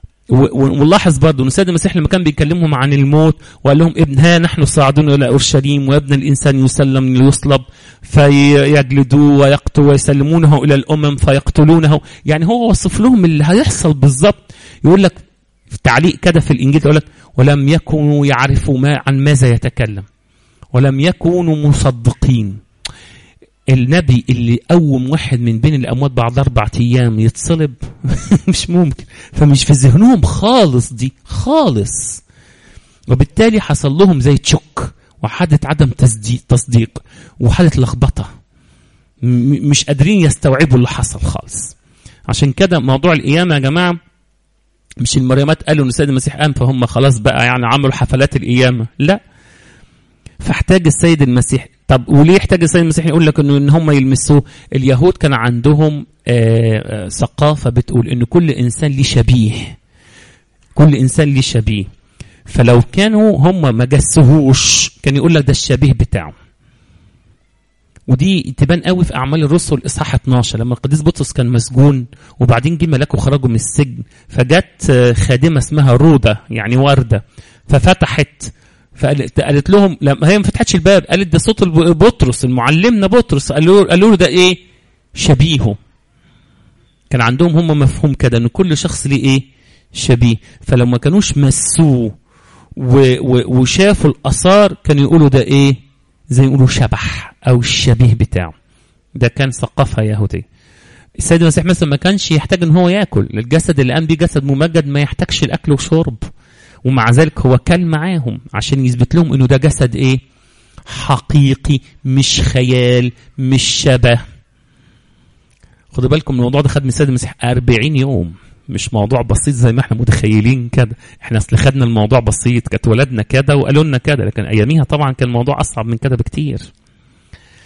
ونلاحظ برضه ان السيد المسيح لما كان بيكلمهم عن الموت وقال لهم ابن ها نحن صاعدون الى اورشليم وابن الانسان يسلم ليصلب فيجلدوه ويقتلوا ويسلمونه الى الامم فيقتلونه يعني هو وصف لهم اللي هيحصل بالظبط يقول لك في تعليق كده في الانجيل يقول لك ولم يكونوا يعرفوا ما عن ماذا يتكلم ولم يكونوا مصدقين النبي اللي قوم واحد من بين الاموات بعد اربع ايام يتصلب مش ممكن فمش في ذهنهم خالص دي خالص وبالتالي حصل لهم زي تشك وحاله عدم تصديق تصديق وحاله لخبطه مش قادرين يستوعبوا اللي حصل خالص عشان كده موضوع القيامه يا جماعه مش المريمات قالوا ان السيد المسيح قام فهم خلاص بقى يعني عملوا حفلات القيامه لا فاحتاج السيد المسيح طب وليه يحتاج السيد المسيح يقول لك انه ان هم يلمسوه اليهود كان عندهم آآ آآ ثقافه بتقول ان كل انسان ليه شبيه كل انسان ليه شبيه فلو كانوا هم ما جسهوش كان يقول لك ده الشبيه بتاعه ودي تبان قوي في اعمال الرسل اصحاح 12 لما القديس بطرس كان مسجون وبعدين جه ملاك وخرجوا من السجن فجت خادمه اسمها روده يعني ورده ففتحت فقالت قالت لهم لما هي ما فتحتش الباب قالت ده صوت بطرس المعلمنا بطرس قالوا قالوا له ده ايه شبيهه كان عندهم هم مفهوم كده ان كل شخص ليه ايه شبيه فلما كانوش مسوه وشافوا الاثار كانوا يقولوا ده ايه زي يقولوا شبح او الشبيه بتاعه ده كان ثقافه يهوديه السيد المسيح مثلا ما كانش يحتاج ان هو ياكل الجسد اللي قام بيه جسد ممجد ما يحتاجش الاكل وشرب ومع ذلك هو كان معاهم عشان يثبت لهم انه ده جسد ايه حقيقي مش خيال مش شبه خدوا بالكم الموضوع ده خد من السيد المسيح 40 يوم مش موضوع بسيط زي ما احنا متخيلين كده احنا اصل خدنا الموضوع بسيط كانت ولادنا كده وقالوا لنا كده لكن اياميها طبعا كان الموضوع اصعب من كده بكتير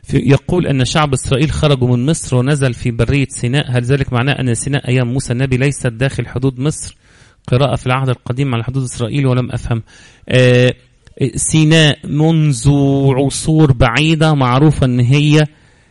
يقول أن شعب إسرائيل خرجوا من مصر ونزل في برية سيناء هل ذلك معناه أن سيناء أيام موسى النبي ليست داخل حدود مصر قراءة في العهد القديم على حدود إسرائيل ولم أفهم آه سيناء منذ عصور بعيدة معروفة أن هي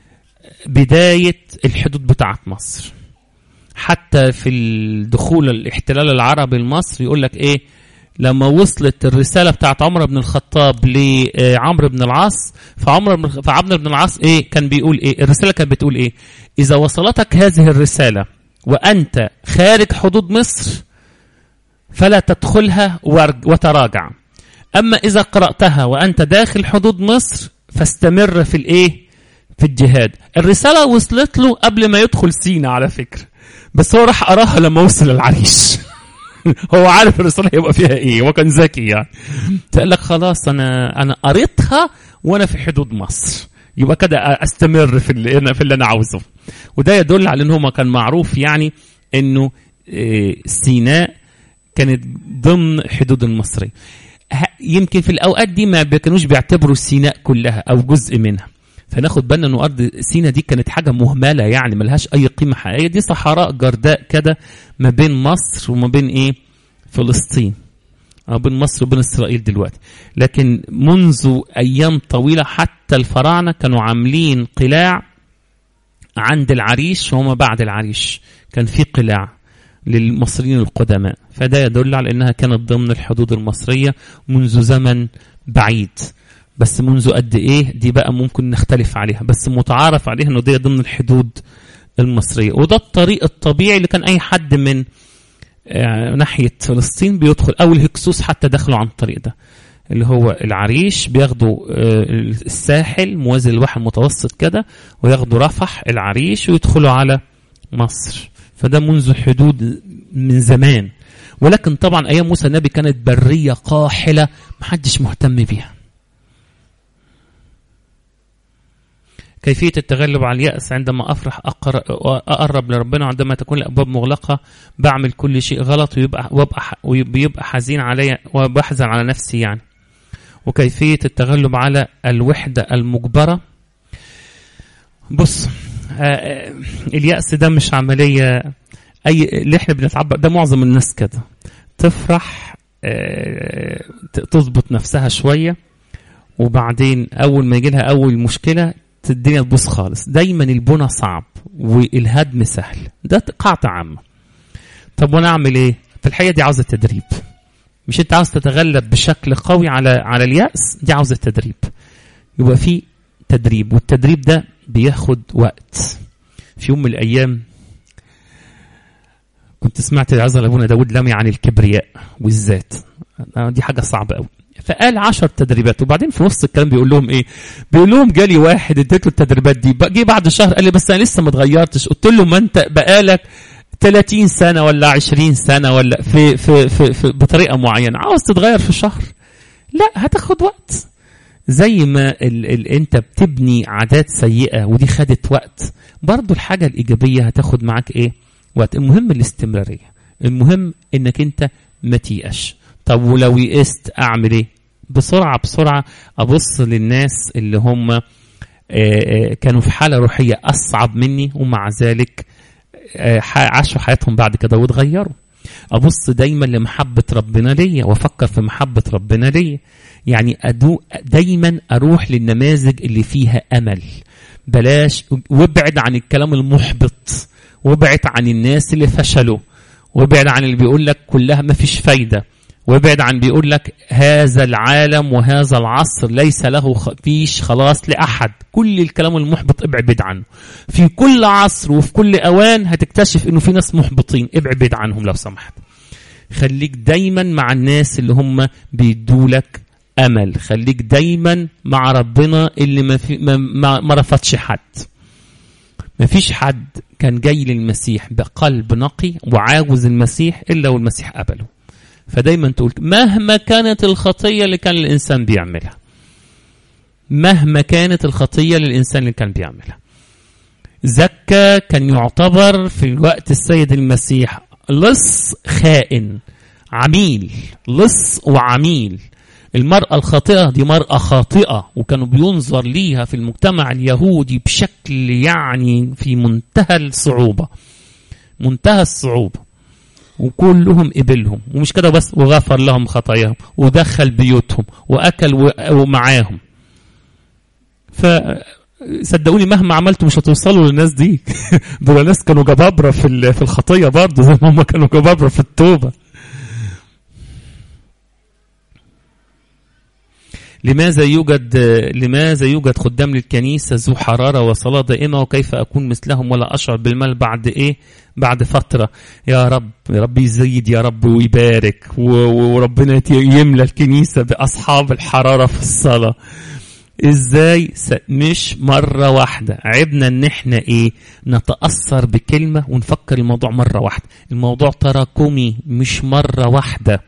بداية الحدود بتاعت مصر حتى في الدخول الاحتلال العربي لمصر يقول لك ايه لما وصلت الرساله بتاعت عمر بن الخطاب لعمرو بن العاص فعمر بن فعمرو بن العاص ايه كان بيقول ايه الرساله كانت بتقول ايه اذا وصلتك هذه الرساله وانت خارج حدود مصر فلا تدخلها وتراجع اما اذا قراتها وانت داخل حدود مصر فاستمر في الايه في الجهاد الرساله وصلت له قبل ما يدخل سينا على فكره بس هو راح قراها لما وصل العريش هو عارف الرساله هيبقى فيها ايه هو كان ذكي يعني فقال لك خلاص انا انا قريتها وانا في حدود مصر يبقى كده استمر في اللي في اللي انا عاوزه وده يدل على ان هو كان معروف يعني انه سيناء كانت ضمن حدود المصريه يمكن في الاوقات دي ما كانوش بيعتبروا سيناء كلها او جزء منها فناخد بالنا انه ارض سينا دي كانت حاجه مهمله يعني ملهاش اي قيمه حقيقيه دي صحراء جرداء كده ما بين مصر وما بين ايه فلسطين او بين مصر وبين اسرائيل دلوقتي لكن منذ ايام طويله حتى الفراعنه كانوا عاملين قلاع عند العريش وما بعد العريش كان في قلاع للمصريين القدماء فده يدل على انها كانت ضمن الحدود المصريه منذ زمن بعيد بس منذ قد ايه دي بقى ممكن نختلف عليها بس متعارف عليها انه دي ضمن الحدود المصريه وده الطريق الطبيعي اللي كان اي حد من آه ناحيه فلسطين بيدخل او الهكسوس حتى دخلوا عن الطريق ده اللي هو العريش بياخدوا آه الساحل موازي للبحر المتوسط كده وياخدوا رفح العريش ويدخلوا على مصر فده منذ حدود من زمان ولكن طبعا ايام موسى النبي كانت بريه قاحله محدش مهتم بيها كيفية التغلب على اليأس عندما أفرح أقرب لربنا عندما تكون الأبواب مغلقة بعمل كل شيء غلط ويبقى ويبقى وبيبقى حزين علي وبحزن على نفسي يعني وكيفية التغلب على الوحدة المجبرة بص آه اليأس ده مش عملية أي اللي احنا بنتعبر ده معظم الناس كده تفرح آه تظبط نفسها شوية وبعدين أول ما يجي لها أول مشكلة الدنيا تبوظ خالص دايما البنى صعب والهدم سهل ده قاعدة عامة طب وانا اعمل ايه في الحقيقة دي عاوزة تدريب مش انت عاوز تتغلب بشكل قوي على على اليأس دي عاوزة تدريب يبقى في تدريب والتدريب ده بياخد وقت في يوم من الايام كنت سمعت عزل ابونا داود لمي عن الكبرياء والذات دي حاجه صعبه قوي فقال 10 تدريبات وبعدين في نص الكلام بيقول لهم ايه بيقول لهم جالي واحد اديته التدريبات دي جه بعد شهر قال لي بس انا لسه ما اتغيرتش قلت له ما انت بقالك 30 سنه ولا 20 سنه ولا في في في, في بطريقه معينه عاوز تتغير في شهر لا هتاخد وقت زي ما ال ال انت بتبني عادات سيئه ودي خدت وقت برضو الحاجه الايجابيه هتاخد معاك ايه وقت المهم الاستمراريه المهم انك انت ما تيأش طب ولو يئست اعمل ايه بسرعه بسرعه ابص للناس اللي هم كانوا في حاله روحيه اصعب مني ومع ذلك عاشوا حياتهم بعد كده واتغيروا ابص دايما لمحبه ربنا ليا وافكر في محبه ربنا ليا يعني أدو دايما اروح للنماذج اللي فيها امل بلاش وابعد عن الكلام المحبط وابعد عن الناس اللي فشلوا وابعد عن اللي بيقول لك كلها ما فيش فايده وابعد عن بيقول لك هذا العالم وهذا العصر ليس له فيش خلاص لأحد كل الكلام المحبط ابعد عنه في كل عصر وفي كل أوان هتكتشف انه في ناس محبطين ابعد عنهم لو سمحت خليك دايما مع الناس اللي هم بيدولك امل خليك دايما مع ربنا اللي ما, في ما, ما, ما رفضش حد ما فيش حد كان جاي للمسيح بقلب نقي وعاوز المسيح الا والمسيح قبله فدايما تقول مهما كانت الخطيه اللي كان الانسان بيعملها مهما كانت الخطيه اللي الانسان اللي كان بيعملها زكا كان يعتبر في وقت السيد المسيح لص خائن عميل لص وعميل المرأة الخاطئة دي مرأة خاطئة وكانوا بينظر ليها في المجتمع اليهودي بشكل يعني في منتهى الصعوبة منتهى الصعوبة وكلهم قبلهم ومش كده بس وغفر لهم خطاياهم ودخل بيوتهم وأكل ومعاهم ف صدقوني مهما عملتوا مش هتوصلوا للناس دي دول ناس كانوا جبابرة في في الخطية برضه زي ما هم كانوا جبابرة في التوبة لماذا يوجد لماذا يوجد خدام للكنيسة ذو حرارة وصلاة دائمة وكيف أكون مثلهم ولا أشعر بالمال بعد إيه بعد فترة يا رب يا رب يزيد يا رب ويبارك وربنا يملى الكنيسة بأصحاب الحرارة في الصلاة ازاي مش مرة واحدة عبنا ان احنا ايه نتأثر بكلمة ونفكر الموضوع مرة واحدة الموضوع تراكمي مش مرة واحدة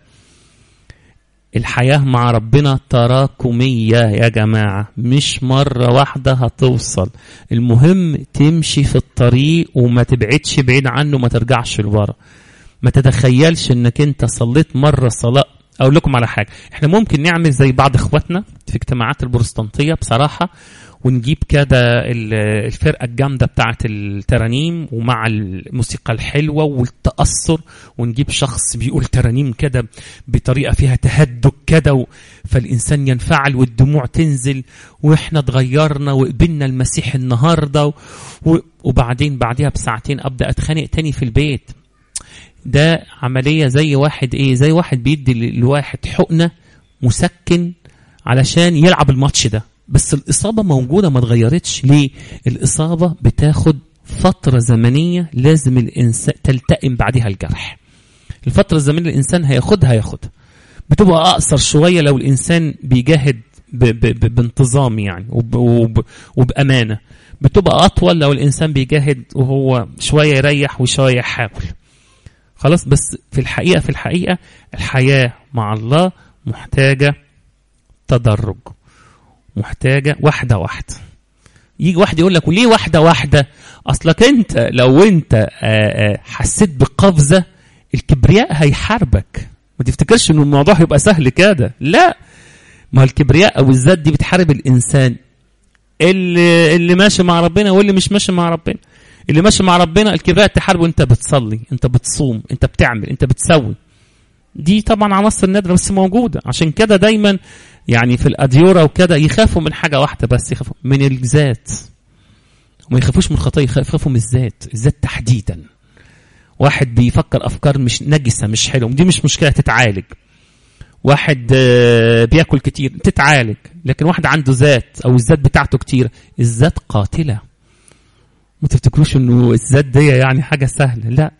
الحياة مع ربنا تراكمية يا جماعة مش مرة واحدة هتوصل المهم تمشي في الطريق وما تبعدش بعيد عنه ما ترجعش لورا ما تتخيلش انك انت صليت مرة صلاة اقول لكم على حاجة احنا ممكن نعمل زي بعض اخواتنا في اجتماعات البروتستانتية بصراحة ونجيب كده الفرقة الجامدة بتاعة الترانيم ومع الموسيقى الحلوة والتأثر ونجيب شخص بيقول ترانيم كده بطريقة فيها تهدك كده و... فالإنسان ينفعل والدموع تنزل وإحنا اتغيرنا وقبلنا المسيح النهاردة و... وبعدين بعدها بساعتين أبدأ أتخانق تاني في البيت ده عملية زي واحد إيه زي واحد بيدي لواحد حقنة مسكن علشان يلعب الماتش ده بس الإصابة موجودة ما اتغيرتش ليه؟ الإصابة بتاخد فترة زمنية لازم الإنسان تلتئم بعدها الجرح الفترة الزمنية الإنسان هياخدها هياخدها بتبقى أقصر شوية لو الإنسان بيجاهد ب ب ب بانتظام يعني وب وب وبأمانة بتبقى أطول لو الإنسان بيجاهد وهو شوية يريح وشوية يحاول خلاص بس في الحقيقة في الحقيقة الحياة مع الله محتاجة تدرج محتاجة واحدة واحدة يجي واحد يقول لك وليه واحدة واحدة أصلك أنت لو أنت حسيت بقفزة الكبرياء هيحاربك ما تفتكرش ان الموضوع هيبقى سهل كده لا ما الكبرياء او الذات دي بتحارب الانسان اللي اللي ماشي مع ربنا واللي مش ماشي مع ربنا اللي ماشي مع ربنا الكبرياء تحاربه انت بتصلي انت بتصوم انت بتعمل انت بتسوي دي طبعا عناصر نادره بس موجوده عشان كده دايما يعني في الاديوره وكده يخافوا من حاجه واحده بس يخافوا من الذات وما يخافوش من الخطيه يخافوا من الذات الذات تحديدا واحد بيفكر افكار مش نجسه مش حلوه دي مش مشكله تتعالج واحد بياكل كتير تتعالج لكن واحد عنده ذات او الذات بتاعته كتير الذات قاتله ما تفتكروش انه الذات دي يعني حاجه سهله لا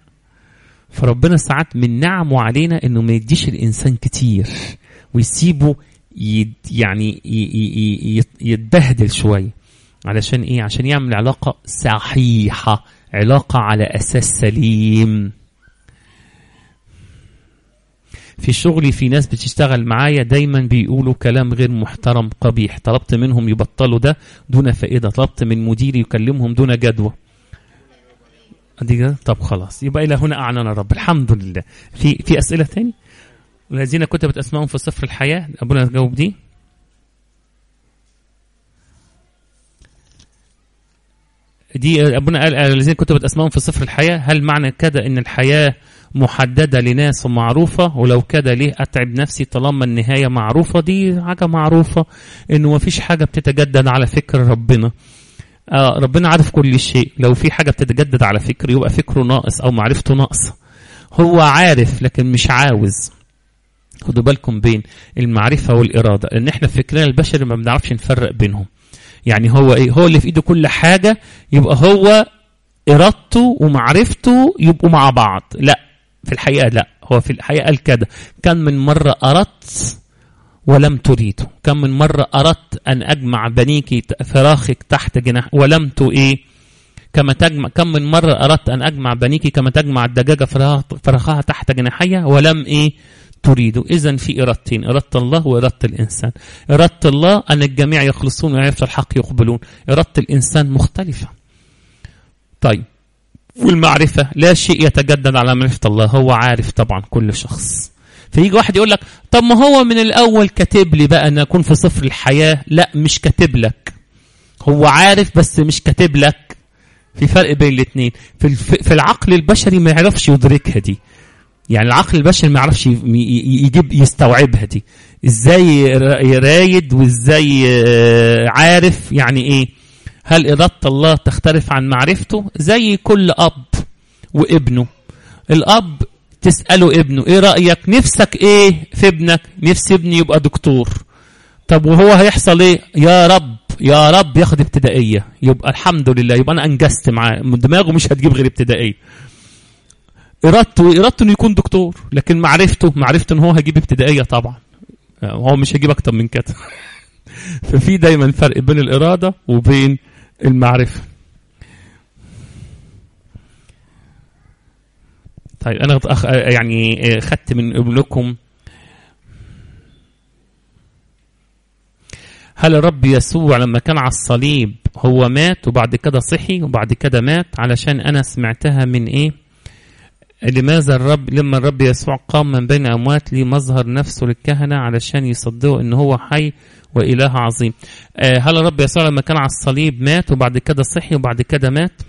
فربنا ساعات من نعمه علينا انه ما يديش الانسان كتير ويسيبه يد يعني يتبهدل شويه علشان ايه عشان يعمل علاقه صحيحه علاقه على اساس سليم في شغلي في ناس بتشتغل معايا دايما بيقولوا كلام غير محترم قبيح طلبت منهم يبطلوا ده دون فائدة طلبت من مديري يكلمهم دون جدوى دي طب خلاص يبقى إلى هنا أعلن الرب الحمد لله في في أسئلة تاني الذين كتبت أسمائهم في سفر الحياة أبونا تجاوب دي دي ابونا قال الذين كتبت اسمائهم في سفر الحياه هل معنى كده ان الحياه محدده لناس معروفه ولو كده ليه اتعب نفسي طالما النهايه معروفه دي حاجه معروفه انه ما فيش حاجه بتتجدد على فكر ربنا آه ربنا عارف كل شيء لو في حاجه بتتجدد على فكر يبقى فكره ناقص او معرفته ناقصه هو عارف لكن مش عاوز خدوا بالكم بين المعرفه والاراده لان احنا في فكرنا البشري ما بنعرفش نفرق بينهم يعني هو ايه هو اللي في ايده كل حاجه يبقى هو ارادته ومعرفته يبقوا مع بعض لا في الحقيقه لا هو في الحقيقه قال كده كم من مره اردت ولم تريد كم من مره اردت ان اجمع بنيك فراخك تحت جناح ولم تو ايه كما تجمع كم من مره اردت ان اجمع بنيك كما تجمع الدجاجه فراخها تحت جناحيها ولم ايه تريد إذا في إرادتين إرادة الله وإرادة الإنسان إرادة الله أن الجميع يخلصون ويعرفوا الحق يقبلون إرادة الإنسان مختلفة طيب والمعرفة لا شيء يتجدد على معرفة الله هو عارف طبعا كل شخص فيجي واحد يقول لك طب ما هو من الاول كاتب لي بقى ان اكون في صفر الحياه لا مش كاتب لك هو عارف بس مش كاتب لك في فرق بين الاثنين في, الف... في العقل البشري ما يعرفش يدركها دي يعني العقل البشري ما يعرفش يجيب يستوعبها دي ازاي رايد وازاي عارف يعني ايه هل إرادة الله تختلف عن معرفته زي كل أب وابنه الأب تسأله ابنه ايه رأيك نفسك ايه في ابنك نفسي ابني يبقى دكتور طب وهو هيحصل ايه يا رب يا رب ياخد ابتدائية يبقى الحمد لله يبقى انا انجزت معاه دماغه مش هتجيب غير ابتدائية ارادته ارادته انه يكون دكتور لكن معرفته معرفته ان هو هيجيب ابتدائية طبعا هو مش هيجيب اكتر من كده ففي دايما فرق بين الإرادة وبين المعرفة طيب أنا أخ... يعني خدت من ابنكم هل الرب يسوع لما كان على الصليب هو مات وبعد كده صحي وبعد كده مات علشان أنا سمعتها من إيه لماذا الرب لما الرب يسوع قام من بين أموات ليه مظهر نفسه للكهنة علشان يصدقوا إن هو حي وإله عظيم آه هل الرب يسوع لما كان على الصليب مات وبعد كده صحي وبعد كده مات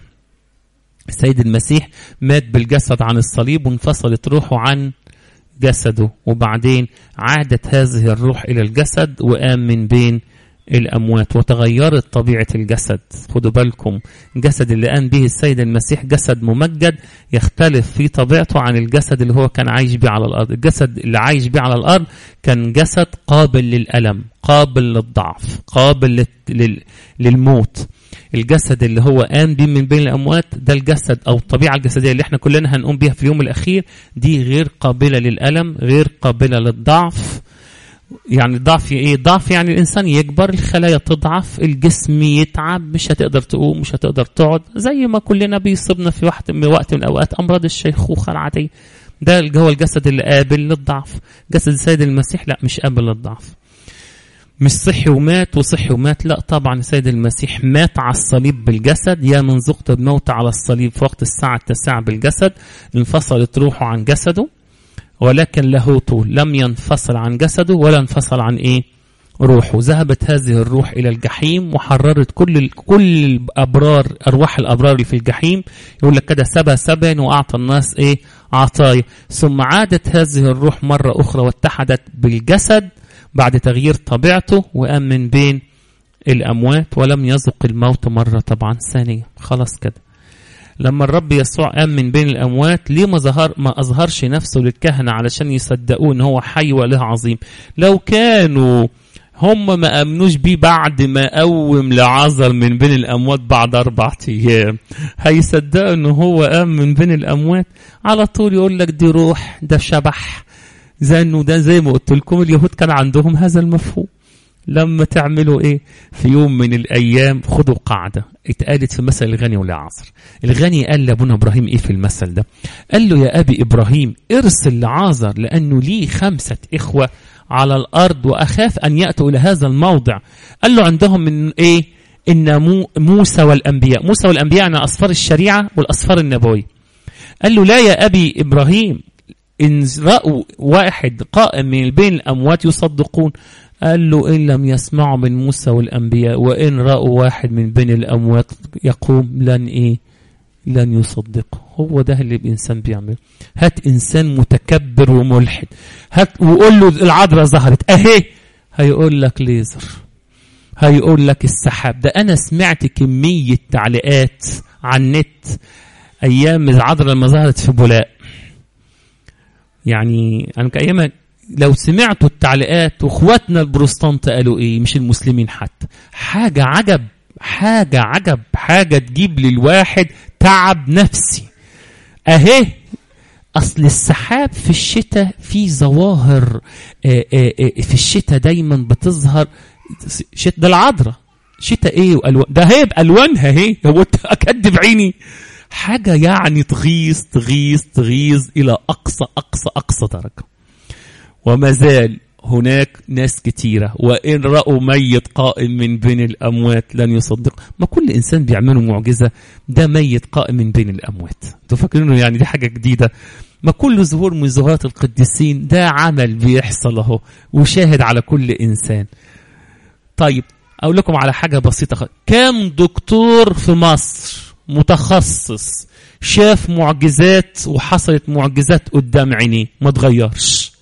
السيد المسيح مات بالجسد عن الصليب وانفصلت روحه عن جسده وبعدين عادت هذه الروح إلى الجسد وقام من بين الأموات وتغيرت طبيعة الجسد خدوا بالكم الجسد اللي قام به السيد المسيح جسد ممجد يختلف في طبيعته عن الجسد اللي هو كان عايش به على الأرض الجسد اللي عايش به على الأرض كان جسد قابل للألم قابل للضعف قابل لل... للموت الجسد اللي هو قام به من بين الأموات ده الجسد أو الطبيعة الجسدية اللي احنا كلنا هنقوم بيها في اليوم الأخير دي غير قابلة للألم غير قابلة للضعف يعني ضعف ايه ضعف يعني الانسان يكبر الخلايا تضعف الجسم يتعب مش هتقدر تقوم مش هتقدر تقعد زي ما كلنا بيصيبنا في وقت من وقت من الاوقات امراض الشيخوخه العاديه ده هو الجسد اللي قابل للضعف جسد السيد المسيح لا مش قابل للضعف مش صحي ومات وصحي ومات لا طبعا السيد المسيح مات على الصليب بالجسد يا من ذقت الموت على الصليب في وقت الساعة التاسعة بالجسد انفصلت روحه عن جسده ولكن لاهوته لم ينفصل عن جسده ولا انفصل عن ايه روحه ذهبت هذه الروح الى الجحيم وحررت كل كل الابرار ارواح الابرار اللي في الجحيم يقول لك كده سبى سبا واعطى الناس ايه عطايا ثم عادت هذه الروح مره اخرى واتحدت بالجسد بعد تغيير طبيعته وقام من بين الاموات ولم يذق الموت مره طبعا ثانيه خلاص كده لما الرب يسوع قام من بين الاموات ليه ما ظهر ما اظهرش نفسه للكهنه علشان يصدقوه ان هو حي واله عظيم لو كانوا هم ما امنوش بيه بعد ما قوم لعازر من بين الاموات بعد اربع ايام هيصدقوا ان هو قام من بين الاموات على طول يقول لك دي روح ده شبح زي انه ده زي ما قلت لكم اليهود كان عندهم هذا المفهوم لما تعملوا ايه في يوم من الايام خدوا قاعده اتقالت في مثل الغني والعاصر الغني قال لابونا ابراهيم ايه في المثل ده قال له يا ابي ابراهيم ارسل لعازر لانه لي خمسه اخوه على الارض واخاف ان ياتوا الى هذا الموضع قال له عندهم من ايه ان موسى والانبياء موسى والانبياء يعني اصفار الشريعه والاصفار النبويه قال له لا يا ابي ابراهيم ان راوا واحد قائم من بين الاموات يصدقون قال له إن لم يسمعوا من موسى والأنبياء وإن رأوا واحد من بين الأموات يقوم لن إيه لن يصدقه هو ده اللي الإنسان بيعمله هات إنسان متكبر وملحد هات وقول له العذراء ظهرت أهي هيقول لك ليزر هيقول لك السحاب ده أنا سمعت كمية تعليقات على النت أيام العذراء لما ظهرت في بولاق يعني أنا كأيام لو سمعتوا التعليقات واخواتنا البروستانت قالوا ايه مش المسلمين حتى حاجة عجب حاجة عجب حاجة تجيب للواحد تعب نفسي اهي اصل السحاب في الشتاء في ظواهر في الشتاء دايما بتظهر شتاء ده العذراء شتاء ايه والوان ده هي بالوانها اهي هو اكدب عيني حاجة يعني تغيظ تغيظ تغيظ إلى أقصى أقصى أقصى درجة وما زال هناك ناس كتيرة وإن رأوا ميت قائم من بين الأموات لن يصدق ما كل إنسان بيعمله معجزة ده ميت قائم من بين الأموات انتوا فاكرينه يعني دي حاجة جديدة ما كل ظهور من ظهورات القديسين ده عمل بيحصل اهو وشاهد على كل انسان طيب اقول لكم على حاجه بسيطه خالص كام دكتور في مصر متخصص شاف معجزات وحصلت معجزات قدام عينيه ما تغيرش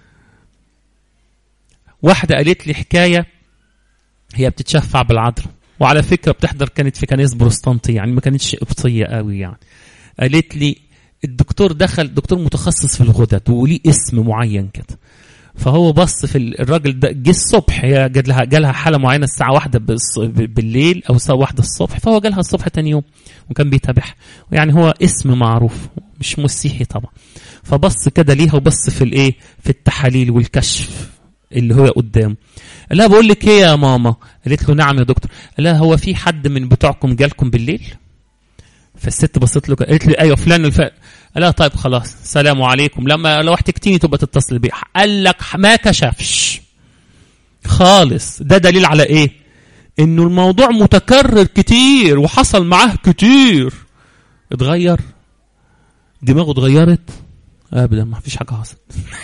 واحده قالت لي حكايه هي بتتشفع بالعذراء وعلى فكره بتحضر كانت في كنيسه بروستانتي يعني ما كانتش قبطيه قوي يعني قالت لي الدكتور دخل دكتور متخصص في الغدد وليه اسم معين كده فهو بص في الراجل ده جه الصبح هي جات لها جالها حاله معينه الساعه واحدة بالليل او الساعه واحدة الصبح فهو جالها الصبح تاني يوم وكان بيتابعها يعني هو اسم معروف مش مسيحي طبعا فبص كده ليها وبص في الايه في التحاليل والكشف اللي هو قدامه لا بقول لك ايه يا ماما قالت له نعم يا دكتور لا هو في حد من بتوعكم جالكم بالليل فالست بصت له قالت لي ايوه فلان الف... لا طيب خلاص سلام عليكم لما لو احتجتيني تبقى تتصل بي قال لك ما كشفش خالص ده دليل على ايه انه الموضوع متكرر كتير وحصل معاه كتير اتغير دماغه اتغيرت ابدا ما فيش حاجه حصلت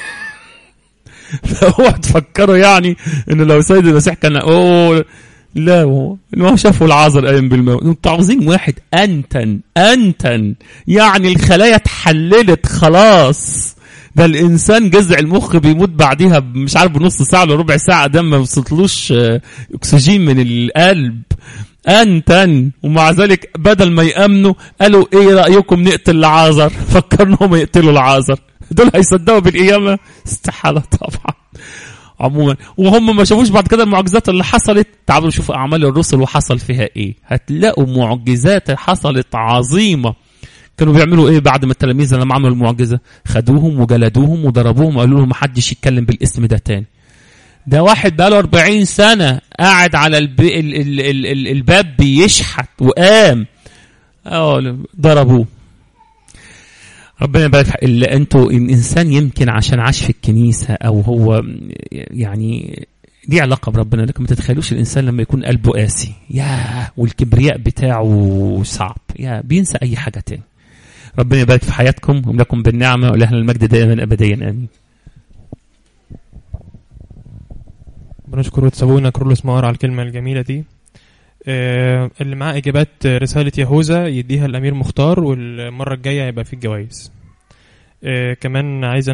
فهو تفكروا يعني انه لو سيد المسيح كان اوه لا هو ما شافوا العذر قايم بالموت انتوا عاوزين واحد انتن انتن يعني الخلايا اتحللت خلاص ده الانسان جذع المخ بيموت بعديها مش عارف بنص ساعه ولا ربع ساعه ده ما وصلتلوش اكسجين من القلب انتن ومع ذلك بدل ما يامنوا قالوا ايه رايكم نقتل العازر فكرناهم يقتلوا العازر دول هيصدقوا بالقيامه استحاله طبعا عموما وهم ما شافوش بعد كده المعجزات اللي حصلت تعالوا نشوف اعمال الرسل وحصل فيها ايه هتلاقوا معجزات حصلت عظيمه كانوا بيعملوا ايه بعد ما التلاميذ لما عملوا المعجزه خدوهم وجلدوهم وضربوهم وقالوا لهم ما حدش يتكلم بالاسم ده تاني ده واحد بقاله 40 سنه قاعد على الب... ال... ال... ال... ال... الباب بيشحت وقام اه ضربوه ربنا يبارك اللي انتوا الانسان يمكن عشان عاش في الكنيسه او هو يعني دي علاقه بربنا لكن ما تتخيلوش الانسان لما يكون قلبه قاسي يا والكبرياء بتاعه صعب يا بينسى اي حاجه تاني ربنا يبارك في حياتكم وملكم بالنعمه ولهنا المجد دائما ابديا امين بنشكر وتسابونا كرولوس مار على الكلمه الجميله دي آه اللي معاه اجابات رساله يهوذا يديها الامير مختار والمره الجايه هيبقى في الجوائز آه كمان عايز